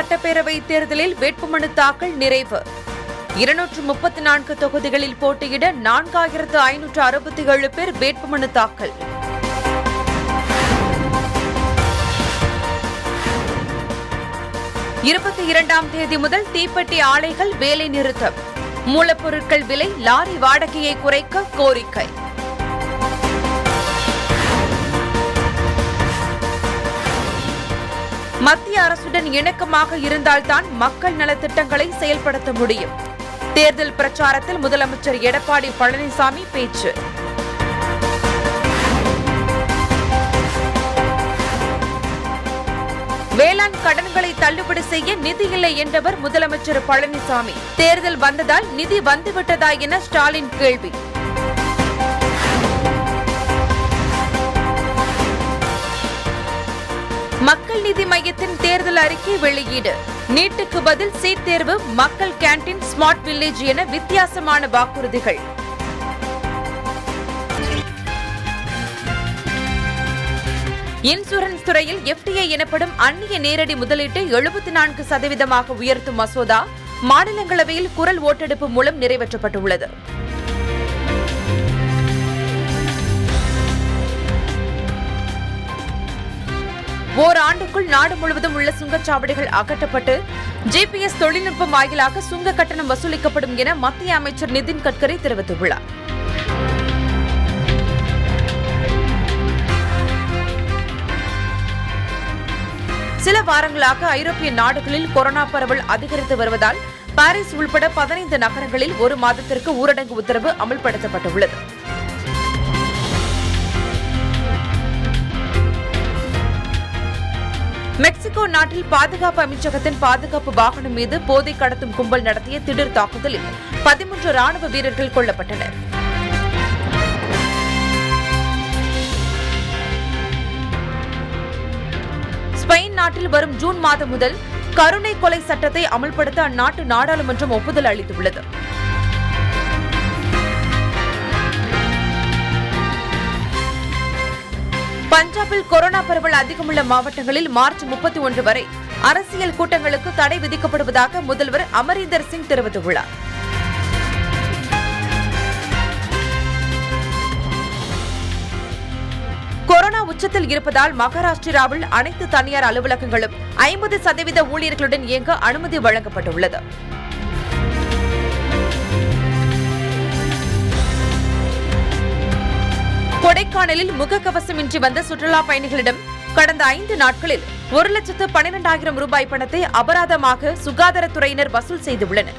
சட்டப்பேரவை தேர்தலில் வேட்புமனு தாக்கல் நிறைவு இருநூற்று முப்பத்தி நான்கு தொகுதிகளில் போட்டியிட நான்காயிரத்து ஐநூற்று அறுபத்தி ஏழு பேர் வேட்புமனு தாக்கல் இருபத்தி இரண்டாம் தேதி முதல் தீப்பெட்டி ஆலைகள் வேலை நிறுத்தம் மூலப்பொருட்கள் விலை லாரி வாடகையை குறைக்க கோரிக்கை மத்திய அரசுடன் இணக்கமாக இருந்தால்தான் மக்கள் நலத்திட்டங்களை செயல்படுத்த முடியும் தேர்தல் பிரச்சாரத்தில் முதலமைச்சர் எடப்பாடி பழனிசாமி பேச்சு வேளாண் கடன்களை தள்ளுபடி செய்ய நிதி இல்லை என்றவர் முதலமைச்சர் பழனிசாமி தேர்தல் வந்ததால் நிதி வந்துவிட்டதா என ஸ்டாலின் கேள்வி மக்கள் நீதி மையத்தின் தேர்தல் அறிக்கை வெளியீடு நீட்டுக்கு பதில் சீட் தேர்வு மக்கள் கேண்டீன் ஸ்மார்ட் வில்லேஜ் என வித்தியாசமான வாக்குறுதிகள் இன்சூரன்ஸ் துறையில் எஃப்டிஐ எனப்படும் அந்நிய நேரடி முதலீட்டை எழுபத்தி நான்கு சதவீதமாக உயர்த்தும் மசோதா மாநிலங்களவையில் குரல் ஓட்டெடுப்பு மூலம் நிறைவேற்றப்பட்டுள்ளது ஓராண்டுக்குள் நாடு முழுவதும் உள்ள சுங்கச்சாவடிகள் அகற்றப்பட்டு ஜிபிஎஸ் தொழில்நுட்பம் வாயிலாக சுங்க கட்டணம் வசூலிக்கப்படும் என மத்திய அமைச்சர் நிதின் கட்கரி தெரிவித்துள்ளார் சில வாரங்களாக ஐரோப்பிய நாடுகளில் கொரோனா பரவல் அதிகரித்து வருவதால் பாரிஸ் உள்பட பதினைந்து நகரங்களில் ஒரு மாதத்திற்கு ஊரடங்கு உத்தரவு அமல்படுத்தப்பட்டுள்ளது மெக்சிகோ நாட்டில் பாதுகாப்பு அமைச்சகத்தின் பாதுகாப்பு வாகனம் மீது போதை கடத்தும் கும்பல் நடத்திய திடீர் தாக்குதலில் பதிமூன்று ராணுவ வீரர்கள் கொல்லப்பட்டனர் ஸ்பெயின் நாட்டில் வரும் ஜூன் மாதம் முதல் கருணை கொலை சட்டத்தை அமல்படுத்த அந்நாட்டு நாடாளுமன்றம் ஒப்புதல் அளித்துள்ளது பஞ்சாபில் கொரோனா பரவல் அதிகமுள்ள மாவட்டங்களில் மார்ச் முப்பத்தி ஒன்று வரை அரசியல் கூட்டங்களுக்கு தடை விதிக்கப்படுவதாக முதல்வர் அமரீந்தர் சிங் தெரிவித்துள்ளார் கொரோனா உச்சத்தில் இருப்பதால் மகாராஷ்டிராவில் அனைத்து தனியார் அலுவலகங்களும் ஐம்பது சதவீத ஊழியர்களுடன் இயங்க அனுமதி வழங்கப்பட்டுள்ளது கொடைக்கானலில் முகக்கவசமின்றி வந்த சுற்றுலா பயணிகளிடம் கடந்த ஐந்து நாட்களில் ஒரு லட்சத்து பன்னிரண்டாயிரம் ரூபாய் பணத்தை அபராதமாக சுகாதாரத்துறையினர் வசூல் செய்துள்ளனர்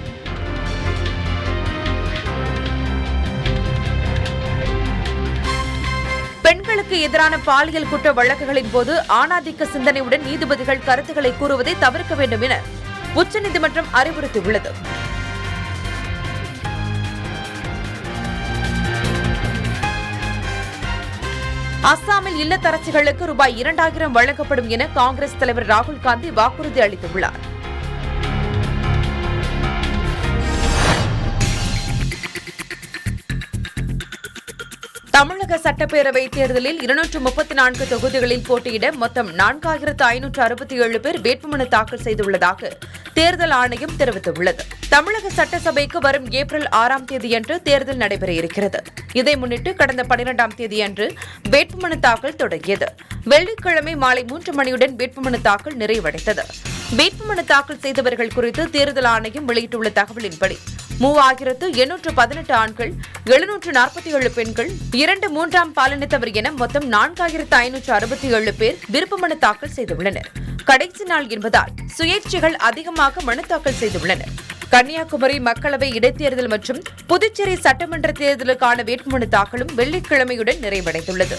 பெண்களுக்கு எதிரான பாலியல் குற்ற வழக்குகளின் போது ஆணாதிக்க சிந்தனையுடன் நீதிபதிகள் கருத்துக்களை கூறுவதை தவிர்க்க வேண்டும் என உச்சநீதிமன்றம் அறிவுறுத்தியுள்ளது அஸ்ஸாமில் இல்லத்தரசிகளுக்கு ரூபாய் இரண்டாயிரம் வழங்கப்படும் என காங்கிரஸ் தலைவர் ராகுல் காந்தி வாக்குறுதி அளித்துள்ளார் தமிழக சட்டப்பேரவை தேர்தலில் இருநூற்று முப்பத்தி நான்கு தொகுதிகளில் போட்டியிட மொத்தம் நான்காயிரத்து ஐநூற்று அறுபத்தி ஏழு பேர் வேட்புமனு தாக்கல் செய்துள்ளதாக தேர்தல் ஆணையம் தெரிவித்துள்ளது தமிழக சட்டசபைக்கு வரும் ஏப்ரல் ஆறாம் தேதியன்று தேர்தல் நடைபெற இருக்கிறது இதை முன்னிட்டு கடந்த பனிரெண்டாம் தேதியன்று வேட்புமனு தாக்கல் தொடங்கியது வெள்ளிக்கிழமை மாலை மூன்று மணியுடன் வேட்புமனு தாக்கல் நிறைவடைந்தது வேட்புமனு தாக்கல் செய்தவர்கள் குறித்து தேர்தல் ஆணையம் வெளியிட்டுள்ள தகவலின்படி மூவாயிரத்து எண்ணூற்று பதினெட்டு ஆண்கள் எழுநூற்று நாற்பத்தி ஏழு பெண்கள் இரண்டு மூன்றாம் பாலினத்தவர் என மொத்தம் நான்காயிரத்து ஐநூற்று அறுபத்தி ஏழு பேர் விருப்பமனு தாக்கல் செய்துள்ளனர் கடைசி நாள் என்பதால் சுயேட்சைகள் அதிகமாக மனு தாக்கல் செய்துள்ளனர் கன்னியாகுமரி மக்களவை இடைத்தேர்தல் மற்றும் புதுச்சேரி சட்டமன்ற தேர்தலுக்கான வேட்புமனு தாக்கலும் வெள்ளிக்கிழமையுடன் நிறைவடைந்துள்ளது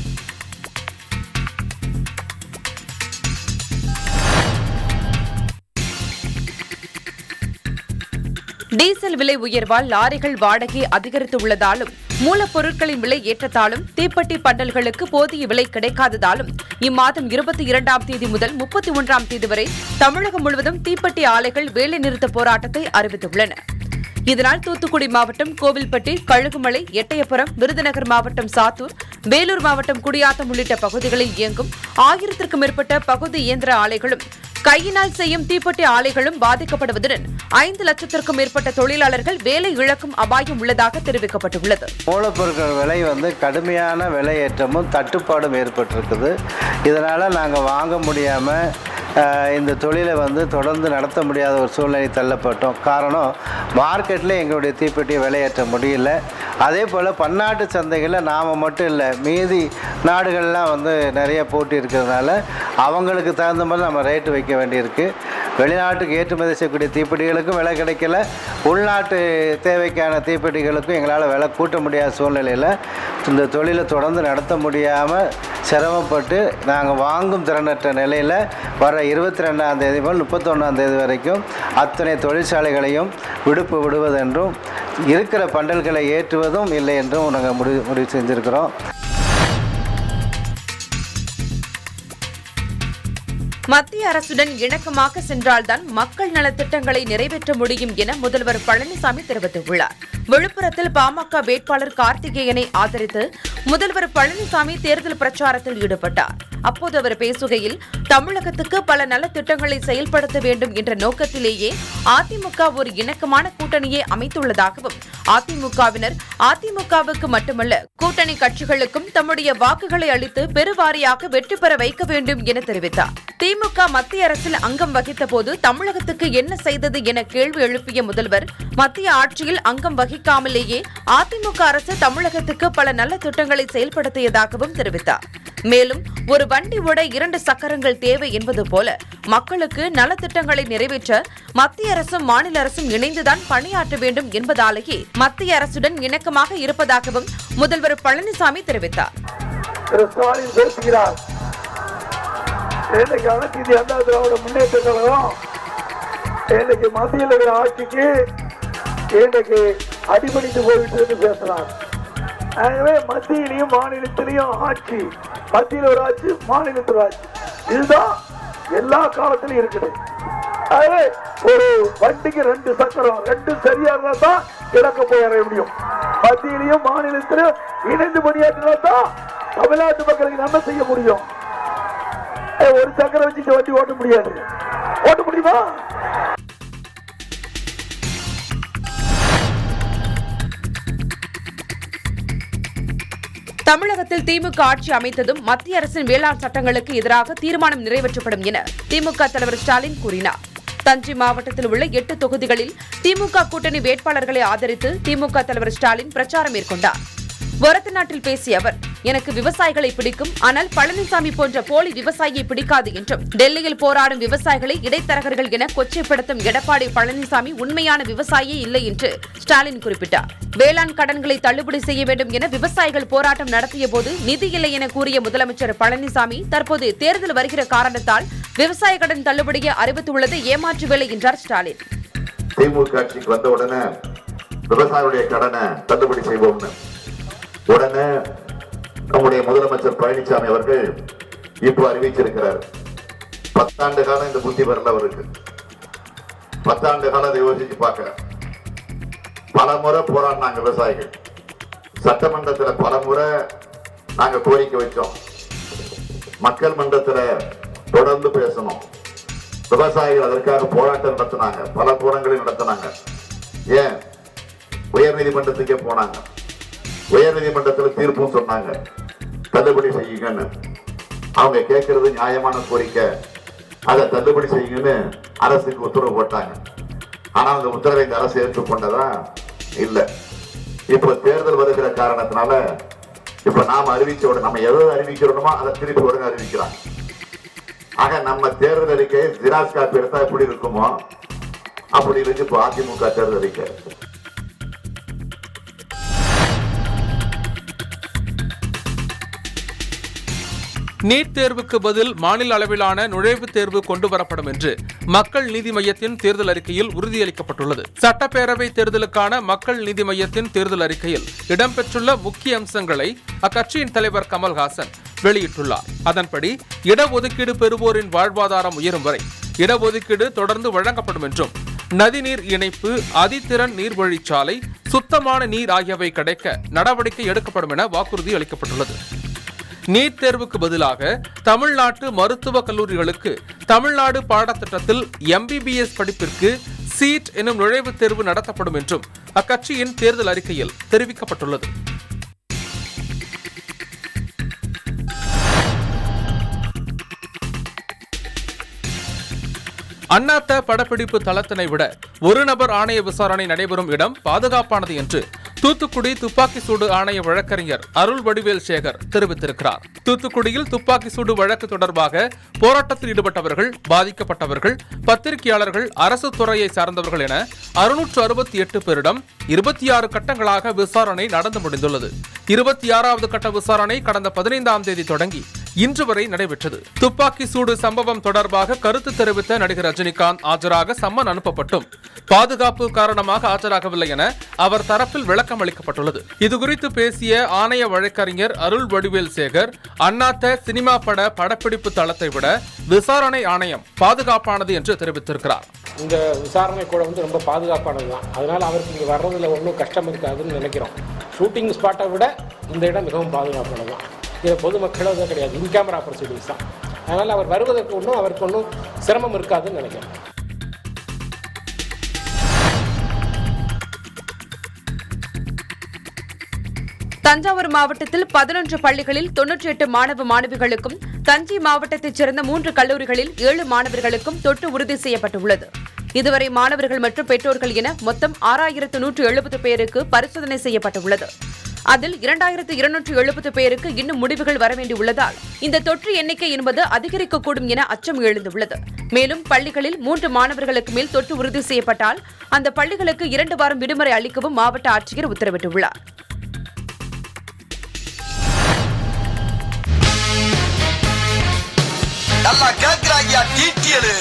டீசல் விலை உயர்வால் லாரிகள் வாடகை அதிகரித்துள்ளதாலும் மூலப்பொருட்களின் விலை ஏற்றத்தாலும் தீப்பெட்டி பண்டல்களுக்கு போதிய விலை கிடைக்காததாலும் இம்மாதம் இருபத்தி இரண்டாம் தேதி முதல் முப்பத்தி ஒன்றாம் தேதி வரை தமிழகம் முழுவதும் தீப்பெட்டி ஆலைகள் வேலைநிறுத்த போராட்டத்தை அறிவித்துள்ளன இதனால் தூத்துக்குடி மாவட்டம் கோவில்பட்டி கழுகுமலை எட்டயபுரம் விருதுநகர் மாவட்டம் சாத்தூர் வேலூர் மாவட்டம் குடியாத்தம் உள்ளிட்ட பகுதிகளில் இயங்கும் ஆயிரத்திற்கும் மேற்பட்ட பகுதி இயந்திர ஆலைகளும் கையினால் செய்யும் தீப்பெட்டி ஆலைகளும் பாதிக்கப்படுவதுடன் ஐந்து லட்சத்திற்கும் மேற்பட்ட தொழிலாளர்கள் வேலை இழக்கும் அபாயம் உள்ளதாக தெரிவிக்கப்பட்டுள்ளது மூலப்பொருட்கள் விலை வந்து கடுமையான விலையேற்றமும் தட்டுப்பாடும் ஏற்பட்டிருக்குது இதனால் நாங்கள் வாங்க முடியாமல் இந்த தொழிலை வந்து தொடர்ந்து நடத்த முடியாத ஒரு சூழ்நிலை தள்ளப்பட்டோம் காரணம் மார்க்கெட்டில் எங்களுடைய தீப்பெட்டியை விலையேற்ற முடியல அதே போல் பன்னாட்டு சந்தைகளில் நாம் மட்டும் இல்லை மீதி நாடுகள்லாம் வந்து நிறைய போட்டி இருக்கிறதுனால அவங்களுக்கு தகுந்த மாதிரி நம்ம ரேட்டு வைக்க வேண்டியிருக்கு வெளிநாட்டுக்கு ஏற்றுமதி செய்யக்கூடிய தீப்பெட்டிகளுக்கும் விலை கிடைக்கல உள்நாட்டு தேவைக்கான தீப்பெட்டிகளுக்கும் எங்களால் விலை கூட்ட முடியாத சூழ்நிலையில் இந்த தொழிலை தொடர்ந்து நடத்த முடியாமல் சிரமப்பட்டு நாங்கள் வாங்கும் திறனற்ற நிலையில் வர இருபத்தி ரெண்டாம் தேதி முதல் முப்பத்தொன்னாம் தேதி வரைக்கும் அத்தனை தொழிற்சாலைகளையும் விடுப்பு விடுவதென்றும் இருக்கிற பண்டல்களை ஏற்றுவதும் இல்லை என்றும் நாங்கள் முடிவு முடிவு செஞ்சுருக்கிறோம் மத்திய அரசுடன் இணக்கமாக சென்றால்தான் மக்கள் நலத்திட்டங்களை நிறைவேற்ற முடியும் என முதல்வர் பழனிசாமி தெரிவித்துள்ளார் விழுப்புரத்தில் பாமக வேட்பாளர் கார்த்திகேயனை ஆதரித்து முதல்வர் பழனிசாமி தேர்தல் பிரச்சாரத்தில் ஈடுபட்டார் அப்போது அவர் பேசுகையில் தமிழகத்துக்கு பல நலத்திட்டங்களை செயல்படுத்த வேண்டும் என்ற நோக்கத்திலேயே அதிமுக ஒரு இணக்கமான கூட்டணியை அமைத்துள்ளதாகவும் அதிமுகவினர் அதிமுகவுக்கு மட்டுமல்ல கூட்டணி கட்சிகளுக்கும் தம்முடைய வாக்குகளை அளித்து பெருவாரியாக வெற்றி பெற வைக்க வேண்டும் என தெரிவித்தார் திமுக மத்திய அரசில் அங்கம் வகித்த போது தமிழகத்துக்கு என்ன செய்தது என கேள்வி எழுப்பிய முதல்வர் மத்திய ஆட்சியில் அங்கம் வகிக்காமலேயே அதிமுக அரசு தமிழகத்துக்கு பல நல்ல திட்டங்களை செயல்படுத்தியதாகவும் தெரிவித்தார் மேலும் ஒரு வண்டி ஓட இரண்டு சக்கரங்கள் தேவை என்பது போல மக்களுக்கு நலத்திட்டங்களை நிறைவேற்ற மத்திய அரசும் மாநில அரசும் இணைந்துதான் பணியாற்ற வேண்டும் என்பதாலேயே மத்திய அரசுடன் இணக்கமாக இருப்பதாகவும் முதல்வர் பழனிசாமி தெரிவித்தார் திரு ஸ்டாலின் பேசுகிறார் இன்னைக்கு அனைத்து இந்திய அண்ணா திராவிட முன்னேற்ற கழகம் இன்னைக்கு மத்தியில் இருக்கிற ஆட்சிக்கு இன்னைக்கு அடிபணிந்து போயிட்டு பேசுறார் ஆகவே மத்தியிலையும் மாநிலத்திலையும் ஆட்சி மத்தியில் ஒரு ஆட்சி மாநிலத்தில் ஆட்சி இதுதான் எல்லா காலத்திலும் இருக்குது ஆகவே ஒரு வண்டிக்கு ரெண்டு சக்கரம் ரெண்டு சரியா இருந்தா தான் இலக்க போய் அடைய முடியும் மத்தியிலையும் மாநிலத்திலும் இணைந்து பணியாற்றினா தான் தமிழ்நாட்டு மக்களுக்கு நன்மை செய்ய முடியும் ஏய், ஒரு சக்கரம் வச்சுட்டு வண்டி ஓட்ட முடியாது ஓட்ட முடியுமா தமிழகத்தில் திமுக ஆட்சி அமைத்ததும் மத்திய அரசின் வேளாண் சட்டங்களுக்கு எதிராக தீர்மானம் நிறைவேற்றப்படும் என திமுக தலைவர் ஸ்டாலின் கூறினார் தஞ்சை மாவட்டத்தில் உள்ள எட்டு தொகுதிகளில் திமுக கூட்டணி வேட்பாளர்களை ஆதரித்து திமுக தலைவர் ஸ்டாலின் பிரச்சாரம் மேற்கொண்டார் ஒரத்த நாட்டில் பேசிய அவர் எனக்கு விவசாயிகளை பிடிக்கும் ஆனால் பழனிசாமி போன்ற போலி விவசாயியை பிடிக்காது என்றும் டெல்லியில் போராடும் விவசாயிகளை இடைத்தரகர்கள் என கொச்சைப்படுத்தும் எடப்பாடி பழனிசாமி உண்மையான விவசாயியே இல்லை என்று ஸ்டாலின் குறிப்பிட்டார் வேளாண் கடன்களை தள்ளுபடி செய்ய வேண்டும் என விவசாயிகள் போராட்டம் நடத்திய போது நிதி இல்லை என கூறிய முதலமைச்சர் பழனிசாமி தற்போது தேர்தல் வருகிற காரணத்தால் விவசாய கடன் தள்ளுபடியை அறிவித்துள்ளது ஏமாற்று வேலை என்றார் ஸ்டாலின் திமுக ஆட்சிக்கு வந்த உடனே விவசாயிகளுடைய கடனை தள்ளுபடி செய்வோம்னு உடனே நம்முடைய முதலமைச்சர் பழனிசாமி அவர்கள் இப்போ அறிவிச்சிருக்கிறார் பத்தாண்டு காலம் இந்த புத்தி வரல அவருக்கு பத்தாண்டு காலம் அதை யோசிச்சு பார்க்கிறார் பல முறை போராடினாங்க விவசாயிகள் சட்டமன்றத்துல பல முறை நாங்க கோரிக்கை வச்சோம் மக்கள் மன்றத்துல தொடர்ந்து பேசணும் விவசாயிகள் அதற்காக போராட்டம் நடத்தினாங்க பல போராட்டங்களை நடத்தினாங்க ஏன் உயர் நீதிமன்றத்துக்கே போனாங்க உயர் நீதிமன்றத்தில் தீர்ப்பும் சொன்னாங்க தள்ளுபடி செய்யுங்கன்னு அவங்க கேட்கறது நியாயமான கோரிக்கை அதை தள்ளுபடி செய்யுங்கன்னு அரசுக்கு உத்தரவு போட்டாங்க ஆனா அந்த உத்தரவை இந்த அரசு ஏற்றுக்கொண்டதா இல்ல இப்ப தேர்தல் வருகிற காரணத்தினால இப்ப நாம அறிவிச்ச உடனே நம்ம எதை அறிவிக்கிறோமோ அதை திருப்பி உடனே அறிவிக்கிறாங்க ஆக நம்ம தேர்தல் அறிக்கை ஜிராஸ் காப்பி எடுத்தா எப்படி இருக்குமோ அப்படி இருக்கு இப்போ அதிமுக தேர்தல் அறிக்கை நீட் தேர்வுக்கு பதில் மாநில அளவிலான நுழைவுத் தேர்வு கொண்டு வரப்படும் என்று மக்கள் நீதி மையத்தின் தேர்தல் அறிக்கையில் உறுதியளிக்கப்பட்டுள்ளது சட்டப்பேரவை தேர்தலுக்கான மக்கள் நீதி மையத்தின் தேர்தல் அறிக்கையில் இடம்பெற்றுள்ள முக்கிய அம்சங்களை அக்கட்சியின் தலைவர் கமல்ஹாசன் வெளியிட்டுள்ளார் அதன்படி இடஒதுக்கீடு பெறுவோரின் வாழ்வாதாரம் உயரும் வரை இடஒதுக்கீடு தொடர்ந்து வழங்கப்படும் என்றும் நதிநீர் இணைப்பு அதிதிறன் நீர்வழிச்சாலை சுத்தமான நீர் ஆகியவை கிடைக்க நடவடிக்கை எடுக்கப்படும் என வாக்குறுதி அளிக்கப்பட்டுள்ளது நீட் தேர்வுக்கு பதிலாக தமிழ்நாட்டு மருத்துவக் கல்லூரிகளுக்கு தமிழ்நாடு பாடத்திட்டத்தில் எம்பிபிஎஸ் படிப்பிற்கு சீட் எனும் நுழைவுத் தேர்வு நடத்தப்படும் என்றும் அக்கட்சியின் தேர்தல் அறிக்கையில் தெரிவிக்கப்பட்டுள்ளது அண்ணாத்த படப்பிடிப்பு தளத்தினை விட ஒரு நபர் ஆணைய விசாரணை நடைபெறும் இடம் பாதுகாப்பானது என்று தூத்துக்குடி துப்பாக்கி சூடு ஆணைய வழக்கறிஞர் அருள் வடிவேல் சேகர் தெரிவித்திருக்கிறார் தூத்துக்குடியில் துப்பாக்கி சூடு வழக்கு தொடர்பாக போராட்டத்தில் ஈடுபட்டவர்கள் பாதிக்கப்பட்டவர்கள் பத்திரிகையாளர்கள் அரசு துறையை சார்ந்தவர்கள் என அறுநூற்று அறுபத்தி எட்டு பேரிடம் இருபத்தி ஆறு கட்டங்களாக விசாரணை நடந்து முடிந்துள்ளது இருபத்தி ஆறாவது கட்ட விசாரணை கடந்த பதினைந்தாம் தேதி தொடங்கி இன்று வரை நடைபெற்றது துப்பாக்கி சூடு சம்பவம் தொடர்பாக கருத்து தெரிவித்த நடிகர் ரஜினிகாந்த் ஆஜராக சம்மன் அனுப்பப்பட்டும் பாதுகாப்பு காரணமாக ஆஜராகவில்லை என அவர் தரப்பில் விளக்கம் அளிக்கப்பட்டுள்ளது இதுகுறித்து பேசிய ஆணைய வழக்கறிஞர் அருள் வடிவேல் சேகர் அண்ணாத்த சினிமா பட படப்பிடிப்பு தளத்தை விட விசாரணை ஆணையம் பாதுகாப்பானது என்று தெரிவித்திருக்கிறார் இந்த விசாரணை கூட வந்து ரொம்ப பாதுகாப்பானது தான் அதனால் அவருக்கு இங்கே வர்றதில் ஒன்றும் கஷ்டம் இருக்காதுன்னு நினைக்கிறோம் ஷூட்டிங் ஸ்பாட்டை விட இந்த இடம் மிகவும் பாதுகாப்பானது தான் இது பொதுமக்களோ தான் கிடையாது இன் கேமரா ப்ரொசீடிங்ஸ் தான் அதனால் அவர் வருவதற்கு ஒன்றும் அவருக்கு ஒன்றும் சிரமம் இருக்காதுன்னு நினைக்கிறேன் தஞ்சாவூர் மாவட்டத்தில் பதினொன்று பள்ளிகளில் தொன்னூற்றி எட்டு மாணவ மாணவிகளுக்கும் தஞ்சை மாவட்டத்தைச் சேர்ந்த மூன்று கல்லூரிகளில் ஏழு மாணவர்களுக்கும் தொற்று உறுதி செய்யப்பட்டுள்ளது இதுவரை மாணவர்கள் மற்றும் பெற்றோர்கள் என மொத்தம் ஆறாயிரத்து நூற்று எழுபது பேருக்கு பரிசோதனை செய்யப்பட்டுள்ளது அதில் இரண்டாயிரத்து இருநூற்று எழுபது பேருக்கு இன்னும் முடிவுகள் வரவேண்டியுள்ளதால் இந்த தொற்று எண்ணிக்கை என்பது அதிகரிக்கக்கூடும் என அச்சம் எழுந்துள்ளது மேலும் பள்ளிகளில் மூன்று மாணவர்களுக்கு மேல் தொற்று உறுதி செய்யப்பட்டால் அந்த பள்ளிகளுக்கு இரண்டு வாரம் விடுமுறை அளிக்கவும் மாவட்ட ஆட்சியர் உத்தரவிட்டுள்ளார் நல்லா கேக்குறாங்கயா டீட்டியலு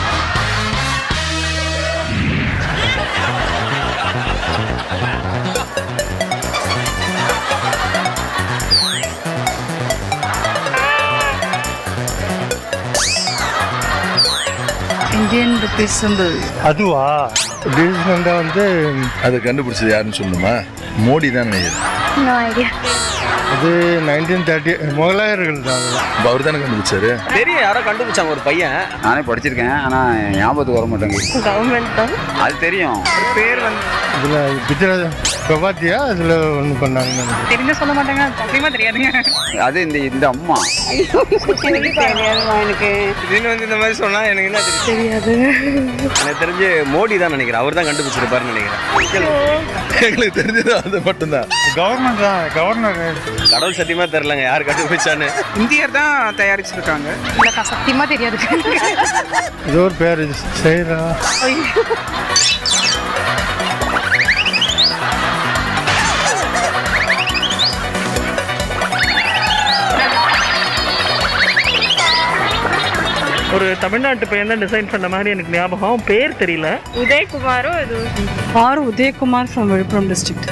இந்தியன் ருபீஸ் சிம்பிள் அதுவா டிவிஷன் வந்து அதை கண்டுபிடிச்சது யாருன்னு சொல்லணுமா மோடி தான் நினைக்கிறேன் நோ ஐடியா அது நைன்டீன் தேர்ட்டி முகலாயர்கள் தான் அதெல்லாம் அப்ப அவர் தானே கண்டுபிடிச்சாரு தெரியும் யாரோ கண்டுபிடிச்சாங்க ஒரு பையன் நானே படிச்சிருக்கேன் ஆனால் ஞாபகத்துக்கு வர மாட்டேங்குது கவர்மெண்ட் தான் அது தெரியும் பேர் வந்து இதில் குஜராத் பிரபாத்தியா அதில் ஒன்று பண்ணாங்கன்னு நினைக்கிறேன். தெரிஞ்ச சொல்ல மாட்டாங்க சத்தியமா தெரியாதுங்க அது இந்த இந்த அம்மா தெரியாதுமா எனக்கு திடீர்னு வந்து இந்த மாதிரி சொன்னா எனக்கு என்ன தெரியும் தெரியாது எனக்கு தெரிஞ்சு மோடி தான் நினைக்கிறேன் அவர் தான் கண்டுபிடிச்சிருப்பாருன்னு நினைக்கிறேன் எங்களுக்கு தெரிஞ்சது அது மட்டும்தான் கவர்மெண்ட் தான் கவர்னர் கடவுள் சத்தியமா தெரிலங்க யார் கண்டுபிடிச்சான்னு இந்தியர் தான் தயாரிச்சிருக்காங்க இல்லக்கா சத்தியமா தெரியாது ஏதோ ஒரு பேர் செய்கிறா ஒரு தமிழ்நாட்டு பையன் தான் டிசைன் பண்ண மாதிரி எனக்கு ஞாபகம் பேர் தெரியல உதயகுமாரோ இது R Udayakumar from Viluppuram district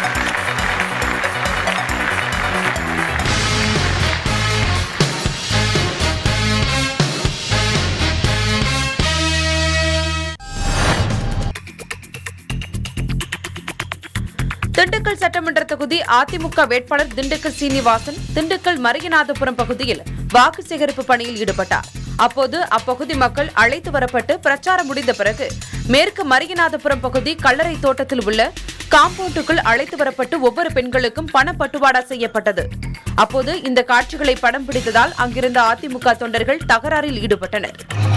Dindigul சட்டமன்ற தொகுதி அதிமுக வேட்பாளர் திண்டுக்கல் சீனிவாசன் திண்டுக்கல் மரியநாதபுரம் பகுதியில் வாக்கு சேகரிப்பு பணியில் ஈடுபட்டார் அப்போது அப்பகுதி மக்கள் அழைத்து வரப்பட்டு பிரச்சாரம் முடிந்த பிறகு மேற்கு மரியநாதபுரம் பகுதி கல்லறை தோட்டத்தில் உள்ள காம்பவுண்டுக்குள் அழைத்து வரப்பட்டு ஒவ்வொரு பெண்களுக்கும் பணப்பட்டுவாடா செய்யப்பட்டது அப்போது இந்த காட்சிகளை படம் பிடித்ததால் அங்கிருந்த அதிமுக தொண்டர்கள் தகராறில் ஈடுபட்டனர்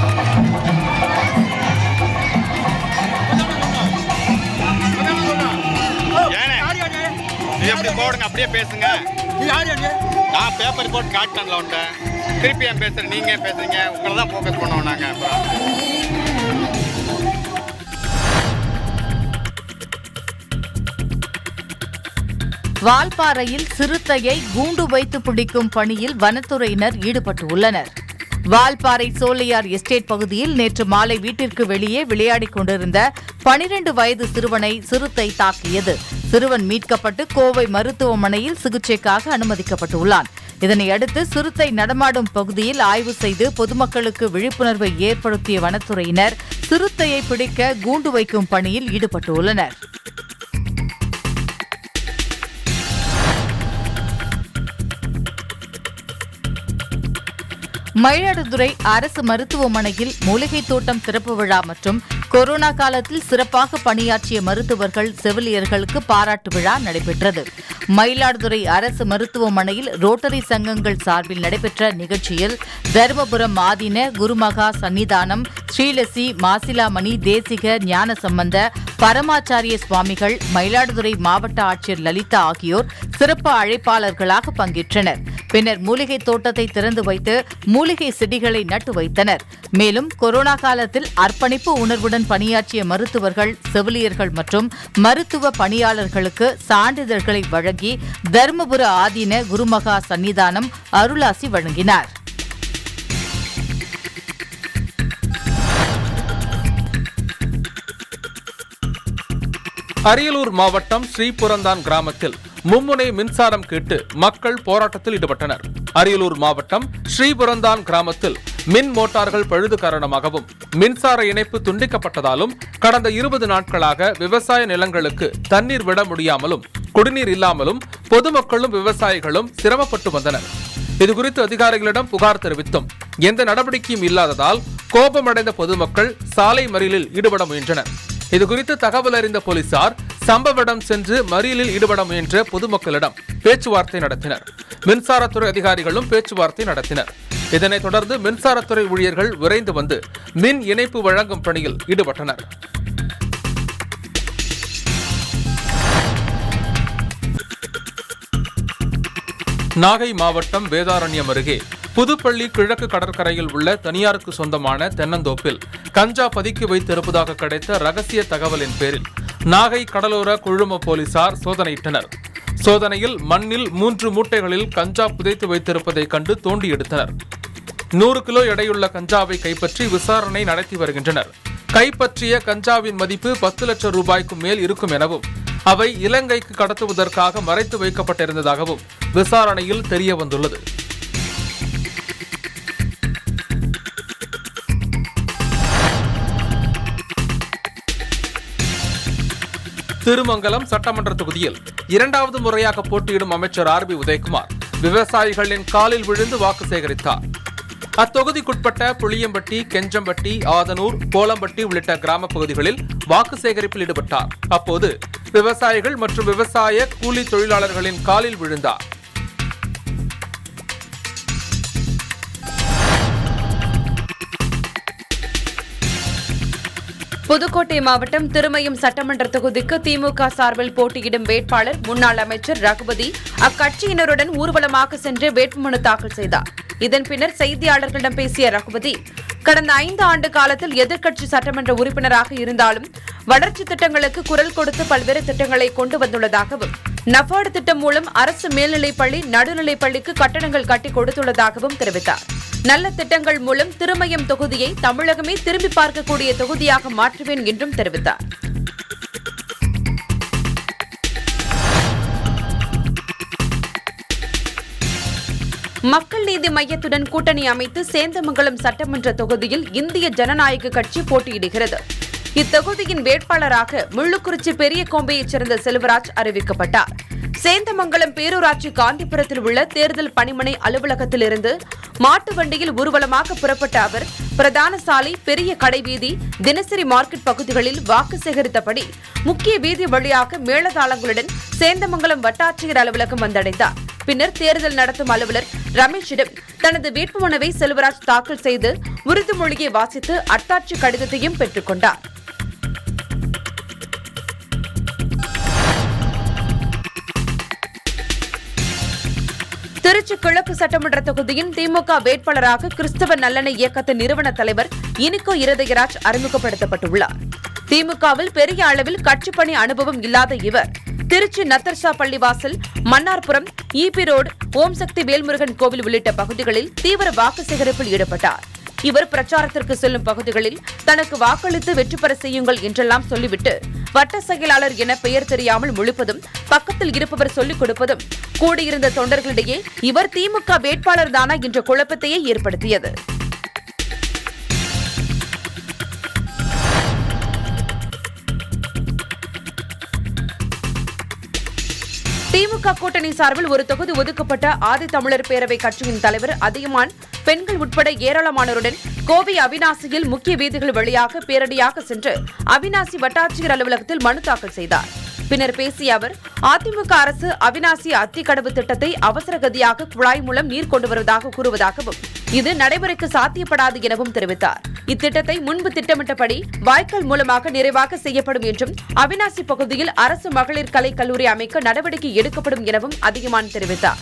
எப்படி போடுங்க அப்படியே பேசுங்க நான் பேப்பர் போட்டு காட்டினேன்ல உன்ட்ட திருப்பி ஏன் பேசுறேன் நீங்க ஏன் பேசுறீங்க உங்களை தான் ஃபோக்கஸ் பண்ணுவோம் நாங்க அப்புறம் வால்பாறையில் சிறுத்தையை கூண்டு வைத்து பிடிக்கும் பணியில் வனத்துறையினர் ஈடுபட்டுள்ளனர் வால்பாறை சோலையார் எஸ்டேட் பகுதியில் நேற்று மாலை வீட்டிற்கு வெளியே விளையாடிக் கொண்டிருந்த பனிரெண்டு வயது சிறுவனை சிறுத்தை தாக்கியது சிறுவன் மீட்கப்பட்டு கோவை மருத்துவமனையில் சிகிச்சைக்காக அனுமதிக்கப்பட்டுள்ளான் இதனையடுத்து சிறுத்தை நடமாடும் பகுதியில் ஆய்வு செய்து பொதுமக்களுக்கு விழிப்புணர்வை ஏற்படுத்திய வனத்துறையினர் சிறுத்தையை பிடிக்க கூண்டு வைக்கும் பணியில் ஈடுபட்டுள்ளனர் மயிலாடுதுறை அரசு மருத்துவமனையில் மூலிகை தோட்டம் திறப்பு விழா மற்றும் கொரோனா காலத்தில் சிறப்பாக பணியாற்றிய மருத்துவர்கள் செவிலியர்களுக்கு பாராட்டு விழா நடைபெற்றது மயிலாடுதுறை அரசு மருத்துவமனையில் ரோட்டரி சங்கங்கள் சார்பில் நடைபெற்ற நிகழ்ச்சியில் தருமபுரம் ஆதீன குருமகா சன்னிதானம் ஸ்ரீலசி மாசிலாமணி தேசிக ஞான சம்பந்த பரமாச்சாரிய சுவாமிகள் மயிலாடுதுறை மாவட்ட ஆட்சியர் லலிதா ஆகியோர் சிறப்பு அழைப்பாளர்களாக பங்கேற்றனர் பின்னர் மூலிகை தோட்டத்தை திறந்து வைத்து மூலிகை செடிகளை நட்டு வைத்தனர் மேலும் கொரோனா காலத்தில் அர்ப்பணிப்பு உணர்வுடன் பணியாற்றிய மருத்துவர்கள் செவிலியர்கள் மற்றும் மருத்துவ பணியாளர்களுக்கு சான்றிதழ்களை வழங்கி தருமபுர ஆதீன குருமகா சன்னிதானம் அருளாசி வழங்கினார் அரியலூர் மாவட்டம் ஸ்ரீபுரந்தான் கிராமத்தில் மும்முனை மின்சாரம் கேட்டு மக்கள் போராட்டத்தில் ஈடுபட்டனர் அரியலூர் மாவட்டம் ஸ்ரீபுரந்தான் கிராமத்தில் மின் மோட்டார்கள் பழுது காரணமாகவும் மின்சார இணைப்பு துண்டிக்கப்பட்டதாலும் கடந்த இருபது நாட்களாக விவசாய நிலங்களுக்கு தண்ணீர் விட முடியாமலும் குடிநீர் இல்லாமலும் பொதுமக்களும் விவசாயிகளும் சிரமப்பட்டு வந்தனர் இதுகுறித்து அதிகாரிகளிடம் புகார் தெரிவித்தும் எந்த நடவடிக்கையும் இல்லாததால் கோபமடைந்த பொதுமக்கள் சாலை மறியலில் ஈடுபட முயன்றனர் இதுகுறித்து தகவல் அறிந்த போலீசார் சம்பவ இடம் சென்று மறியலில் ஈடுபட முயன்ற பொதுமக்களிடம் பேச்சுவார்த்தை நடத்தினர் மின்சாரத்துறை அதிகாரிகளும் பேச்சுவார்த்தை நடத்தினர் இதனைத் தொடர்ந்து மின்சாரத்துறை ஊழியர்கள் விரைந்து வந்து மின் இணைப்பு வழங்கும் பணியில் ஈடுபட்டனர் நாகை மாவட்டம் வேதாரண்யம் அருகே புதுப்பள்ளி கிழக்கு கடற்கரையில் உள்ள தனியாருக்கு சொந்தமான தென்னந்தோப்பில் கஞ்சா பதுக்கி வைத்திருப்பதாக கிடைத்த ரகசிய தகவலின் பேரில் நாகை கடலோர குழும போலீசார் சோதனையிட்டனர் சோதனையில் மண்ணில் மூன்று மூட்டைகளில் கஞ்சா புதைத்து வைத்திருப்பதை கண்டு தோண்டி எடுத்தனர் நூறு கிலோ எடையுள்ள கஞ்சாவை கைப்பற்றி விசாரணை நடத்தி வருகின்றனர் கைப்பற்றிய கஞ்சாவின் மதிப்பு பத்து லட்சம் ரூபாய்க்கும் மேல் இருக்கும் எனவும் அவை இலங்கைக்கு கடத்துவதற்காக மறைத்து வைக்கப்பட்டிருந்ததாகவும் விசாரணையில் தெரிய வந்துள்ளது திருமங்கலம் சட்டமன்ற தொகுதியில் இரண்டாவது முறையாக போட்டியிடும் அமைச்சர் ஆர் பி உதயகுமார் விவசாயிகளின் காலில் விழுந்து வாக்கு சேகரித்தார் அத்தொகுதிக்குட்பட்ட புளியம்பட்டி கெஞ்சம்பட்டி ஆதனூர் கோலம்பட்டி உள்ளிட்ட கிராம பகுதிகளில் வாக்கு சேகரிப்பில் ஈடுபட்டார் அப்போது விவசாயிகள் மற்றும் விவசாய கூலி தொழிலாளர்களின் காலில் விழுந்தார் புதுக்கோட்டை மாவட்டம் திருமயம் சட்டமன்ற தொகுதிக்கு திமுக சார்பில் போட்டியிடும் வேட்பாளர் முன்னாள் அமைச்சர் ரகுபதி அக்கட்சியினருடன் ஊர்வலமாக சென்று வேட்புமனு தாக்கல் செய்தார் இதன் பின்னர் செய்தியாளர்களிடம் பேசிய ரகுபதி கடந்த ஐந்து ஆண்டு காலத்தில் எதிர்க்கட்சி சட்டமன்ற உறுப்பினராக இருந்தாலும் வளர்ச்சி திட்டங்களுக்கு குரல் கொடுத்து பல்வேறு திட்டங்களை கொண்டு வந்துள்ளதாகவும் நபார்டு திட்டம் மூலம் அரசு மேல்நிலைப்பள்ளி நடுநிலைப்பள்ளிக்கு கட்டடங்கள் கட்டி கொடுத்துள்ளதாகவும் தெரிவித்தார் நல்ல திட்டங்கள் மூலம் திருமயம் தொகுதியை தமிழகமே திரும்பி பார்க்கக்கூடிய தொகுதியாக மாற்றுவேன் என்றும் தெரிவித்தார் மக்கள் நீதி மையத்துடன் கூட்டணி அமைத்து சேந்தமங்கலம் சட்டமன்ற தொகுதியில் இந்திய ஜனநாயக கட்சி போட்டியிடுகிறது இத்தொகுதியின் வேட்பாளராக முள்ளுக்குறிச்சி பெரிய கோம்பையைச் சேர்ந்த செல்வராஜ் அறிவிக்கப்பட்டார் சேந்தமங்கலம் பேரூராட்சி காந்திபுரத்தில் உள்ள தேர்தல் பணிமனை அலுவலகத்திலிருந்து மாட்டு வண்டியில் ஊர்வலமாக புறப்பட்ட அவர் பிரதான சாலை பெரிய கடைவீதி தினசரி மார்க்கெட் பகுதிகளில் வாக்கு சேகரித்தபடி முக்கிய வீதி வழியாக மேளதாளங்களுடன் சேந்தமங்கலம் வட்டாட்சியர் அலுவலகம் வந்தடைந்தார் பின்னர் தேர்தல் நடத்தும் அலுவலர் ரமேஷிடம் தனது வேட்புமனுவை செல்வராஜ் தாக்கல் செய்து உறுதிமொழியை வாசித்து அட்டாட்சி கடிதத்தையும் பெற்றுக் கொண்டார் திருச்சி கிழக்கு சட்டமன்ற தொகுதியின் திமுக வேட்பாளராக கிறிஸ்தவ நல்லெண்ண இயக்கத்தின் நிறுவன தலைவர் இனிகோ இருதயராஜ் அறிமுகப்படுத்தப்பட்டுள்ளார் திமுகவில் பெரிய அளவில் கட்சிப் பணி அனுபவம் இல்லாத இவர் திருச்சி நத்தர்ஷா பள்ளிவாசல் மன்னார்புரம் ஈபி ரோடு ஓம் சக்தி வேல்முருகன் கோவில் உள்ளிட்ட பகுதிகளில் தீவிர வாக்கு சேகரிப்பில் ஈடுபட்டார் இவர் பிரச்சாரத்திற்கு செல்லும் பகுதிகளில் தனக்கு வாக்களித்து வெற்றி பெற செய்யுங்கள் என்றெல்லாம் சொல்லிவிட்டு வட்ட செயலாளர் என பெயர் தெரியாமல் முழிப்பதும் பக்கத்தில் இருப்பவர் சொல்லிக் கொடுப்பதும் கூடியிருந்த தொண்டர்களிடையே இவர் திமுக வேட்பாளர் தானா என்ற குழப்பத்தையே ஏற்படுத்தியது திமுக கூட்டணி சார்பில் ஒரு தொகுதி ஒதுக்கப்பட்ட ஆதி தமிழர் பேரவை கட்சியின் தலைவர் அதியமான் பெண்கள் உட்பட ஏராளமானோருடன் கோவை அவினாசியில் முக்கிய வீதிகள் வழியாக பேரடியாக சென்று அவினாசி வட்டாட்சியர் அலுவலகத்தில் மனு தாக்கல் செய்தார் பின்னர் பேசிய அவர் அதிமுக அரசு அவினாசி அத்திக்கடவு திட்டத்தை அவசரகதியாக குழாய் மூலம் நீர் கொண்டு வருவதாக கூறுவதாகவும் இது நடைமுறைக்கு சாத்தியப்படாது எனவும் தெரிவித்தார் இத்திட்டத்தை முன்பு திட்டமிட்டபடி வாய்க்கால் மூலமாக நிறைவாக செய்யப்படும் என்றும் அவினாசி பகுதியில் அரசு மகளிர் கலை கல்லூரி அமைக்க நடவடிக்கை எடுக்கப்படும் எனவும் அதிகமான் தெரிவித்தார்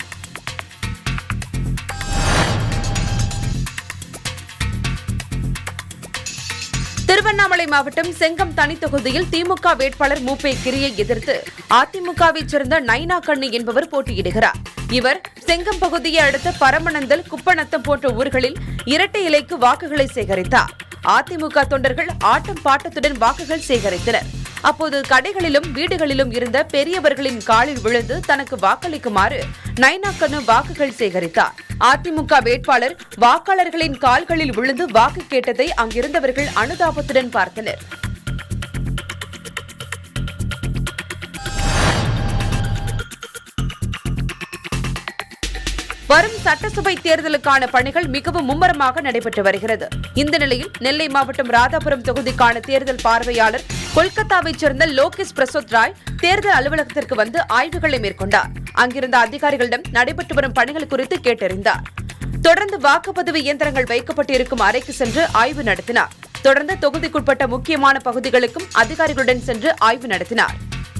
திருவண்ணாமலை மாவட்டம் செங்கம் தனி தொகுதியில் திமுக வேட்பாளர் மூப்பே கிரியை எதிர்த்து அதிமுகவைச் சேர்ந்த நைனா கண்ணு என்பவர் போட்டியிடுகிறார் இவர் செங்கம் பகுதியை அடுத்த பரமநந்தல் குப்பநத்தம் போன்ற ஊர்களில் இரட்டை இலைக்கு வாக்குகளை சேகரித்தார் அதிமுக தொண்டர்கள் ஆட்டம் பாட்டத்துடன் வாக்குகள் சேகரித்தனர் அப்போது கடைகளிலும் வீடுகளிலும் இருந்த பெரியவர்களின் காலில் விழுந்து தனக்கு வாக்களிக்குமாறு நைனாக்கண்ணு வாக்குகள் சேகரித்தார் அதிமுக வேட்பாளர் வாக்காளர்களின் கால்களில் விழுந்து வாக்கு கேட்டதை அங்கிருந்தவர்கள் அனுதாபத்துடன் பார்த்தனர் வரும் சட்டசபை தேர்தலுக்கான பணிகள் மிகவும் மும்முரமாக நடைபெற்று வருகிறது இந்த நிலையில் நெல்லை மாவட்டம் ராதாபுரம் தொகுதிக்கான தேர்தல் பார்வையாளர் கொல்கத்தாவைச் சேர்ந்த லோகேஷ் பிரசோத் ராய் தேர்தல் அலுவலகத்திற்கு வந்து ஆய்வுகளை மேற்கொண்டார் அங்கிருந்த அதிகாரிகளிடம் நடைபெற்று வரும் பணிகள் குறித்து கேட்டறிந்தார் தொடர்ந்து வாக்குப்பதிவு இயந்திரங்கள் வைக்கப்பட்டிருக்கும் அறைக்கு சென்று ஆய்வு நடத்தினார் தொடர்ந்து தொகுதிக்குட்பட்ட முக்கியமான பகுதிகளுக்கும் அதிகாரிகளுடன் சென்று ஆய்வு நடத்தினார்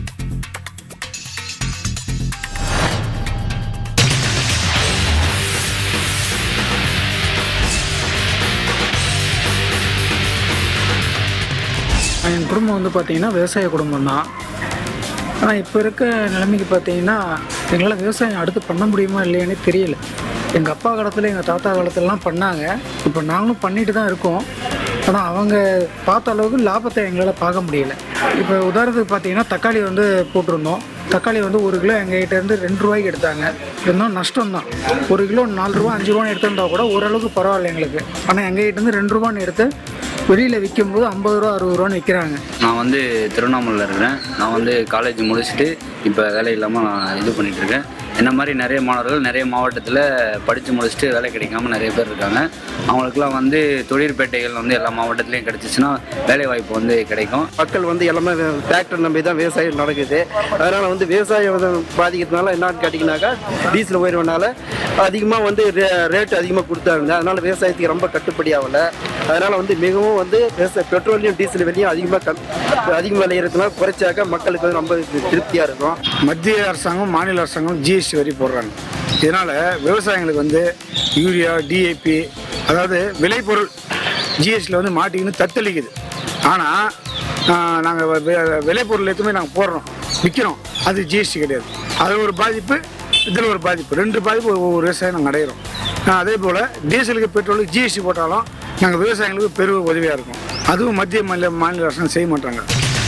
என் குடும்பம் வந்து பார்த்தீங்கன்னா விவசாய குடும்பம் தான் ஆனால் இப்போ இருக்க நிலைமைக்கு பார்த்தீங்கன்னா எங்களால் விவசாயம் அடுத்து பண்ண முடியுமா இல்லையானே தெரியல எங்கள் அப்பா காலத்தில் எங்கள் தாத்தா காலத்துலலாம் பண்ணாங்க இப்போ நாங்களும் பண்ணிட்டு தான் இருக்கோம் ஆனால் அவங்க பார்த்த அளவுக்கு லாபத்தை எங்களால் பார்க்க முடியல இப்போ உதாரணத்துக்கு பார்த்தீங்கன்னா தக்காளி வந்து போட்டிருந்தோம் தக்காளி வந்து ஒரு கிலோ எங்ககிட்ட இருந்து ரெண்டு ரூபாய்க்கு எடுத்தாங்க இருந்தாலும் நஷ்டம் தான் ஒரு கிலோ நாலு ரூபா அஞ்சு ரூபான்னு எடுத்திருந்தா கூட ஓரளவுக்கு பரவாயில்ல எங்களுக்கு ஆனால் எங்ககிட்ட இருந்து ரெண்டு ரூபான்னு எடுத்து வெளியில் விற்கும்போது ஐம்பது ரூபா அறுபது ரூபான்னு விற்கிறாங்க நான் வந்து திருவண்ணாமலையில் இருக்கிறேன் நான் வந்து காலேஜ் முடிச்சுட்டு இப்போ வேலை இல்லாமல் நான் இது பண்ணிட்டு இருக்கேன் என்ன மாதிரி நிறைய மாணவர்கள் நிறைய மாவட்டத்தில் படித்து முடிச்சுட்டு வேலை கிடைக்காம நிறைய பேர் இருக்காங்க அவங்களுக்குலாம் வந்து தொழிற்பேட்டைகள் வந்து எல்லா மாவட்டத்துலேயும் கிடச்சிச்சின்னா வேலை வாய்ப்பு வந்து கிடைக்கும் மக்கள் வந்து எல்லாமே டிராக்டர் நம்பி தான் விவசாயம் நடக்குது அதனால் வந்து விவசாயம் வந்து பாதிக்கிறதுனால என்னன்னு கேட்டிங்கனாக்கா டீசல் உயர்வுனால அதிகமாக வந்து ரேட் அதிகமாக கொடுத்தாங்க அதனால் விவசாயத்துக்கு ரொம்ப கட்டுப்படி ஆகலை அதனால் வந்து மிகவும் வந்து விவசாய பெட்ரோலையும் டீசல் விலையும் அதிகமாக கம் அதிகமாக விளையிறதுனால குறைச்சாக்க மக்களுக்கு வந்து ரொம்ப திருப்தியாக இருக்கும் மத்திய அரசாங்கம் மாநில அரசாங்கம் ஜிஎஸ்டி வரி போடுறாங்க இதனால் விவசாயிகளுக்கு வந்து யூரியா டிஏபி அதாவது விளைபொருள் ஜிஎஸ்டியில் வந்து மாட்டிக்கின்னு தத்தளிக்குது ஆனால் நாங்கள் விளைபொருள் எதுவுமே நாங்கள் போடுறோம் விற்கிறோம் அது ஜிஎஸ்டி கிடையாது அது ஒரு பாதிப்பு இதில் ஒரு பாதிப்பு ரெண்டு பாதிப்பு ஒவ்வொரு விவசாயம் நாங்கள் அடையிறோம் அதே போல் டீசலுக்கு பெட்ரோலுக்கு ஜிஎஸ்டி போட்டாலும் நாங்கள் விவசாயிகளுக்கு பெரும் உதவியாக இருக்கும் அதுவும் மத்திய மாநில மாநில அரசாங்கம் செய்ய மாட்டாங்க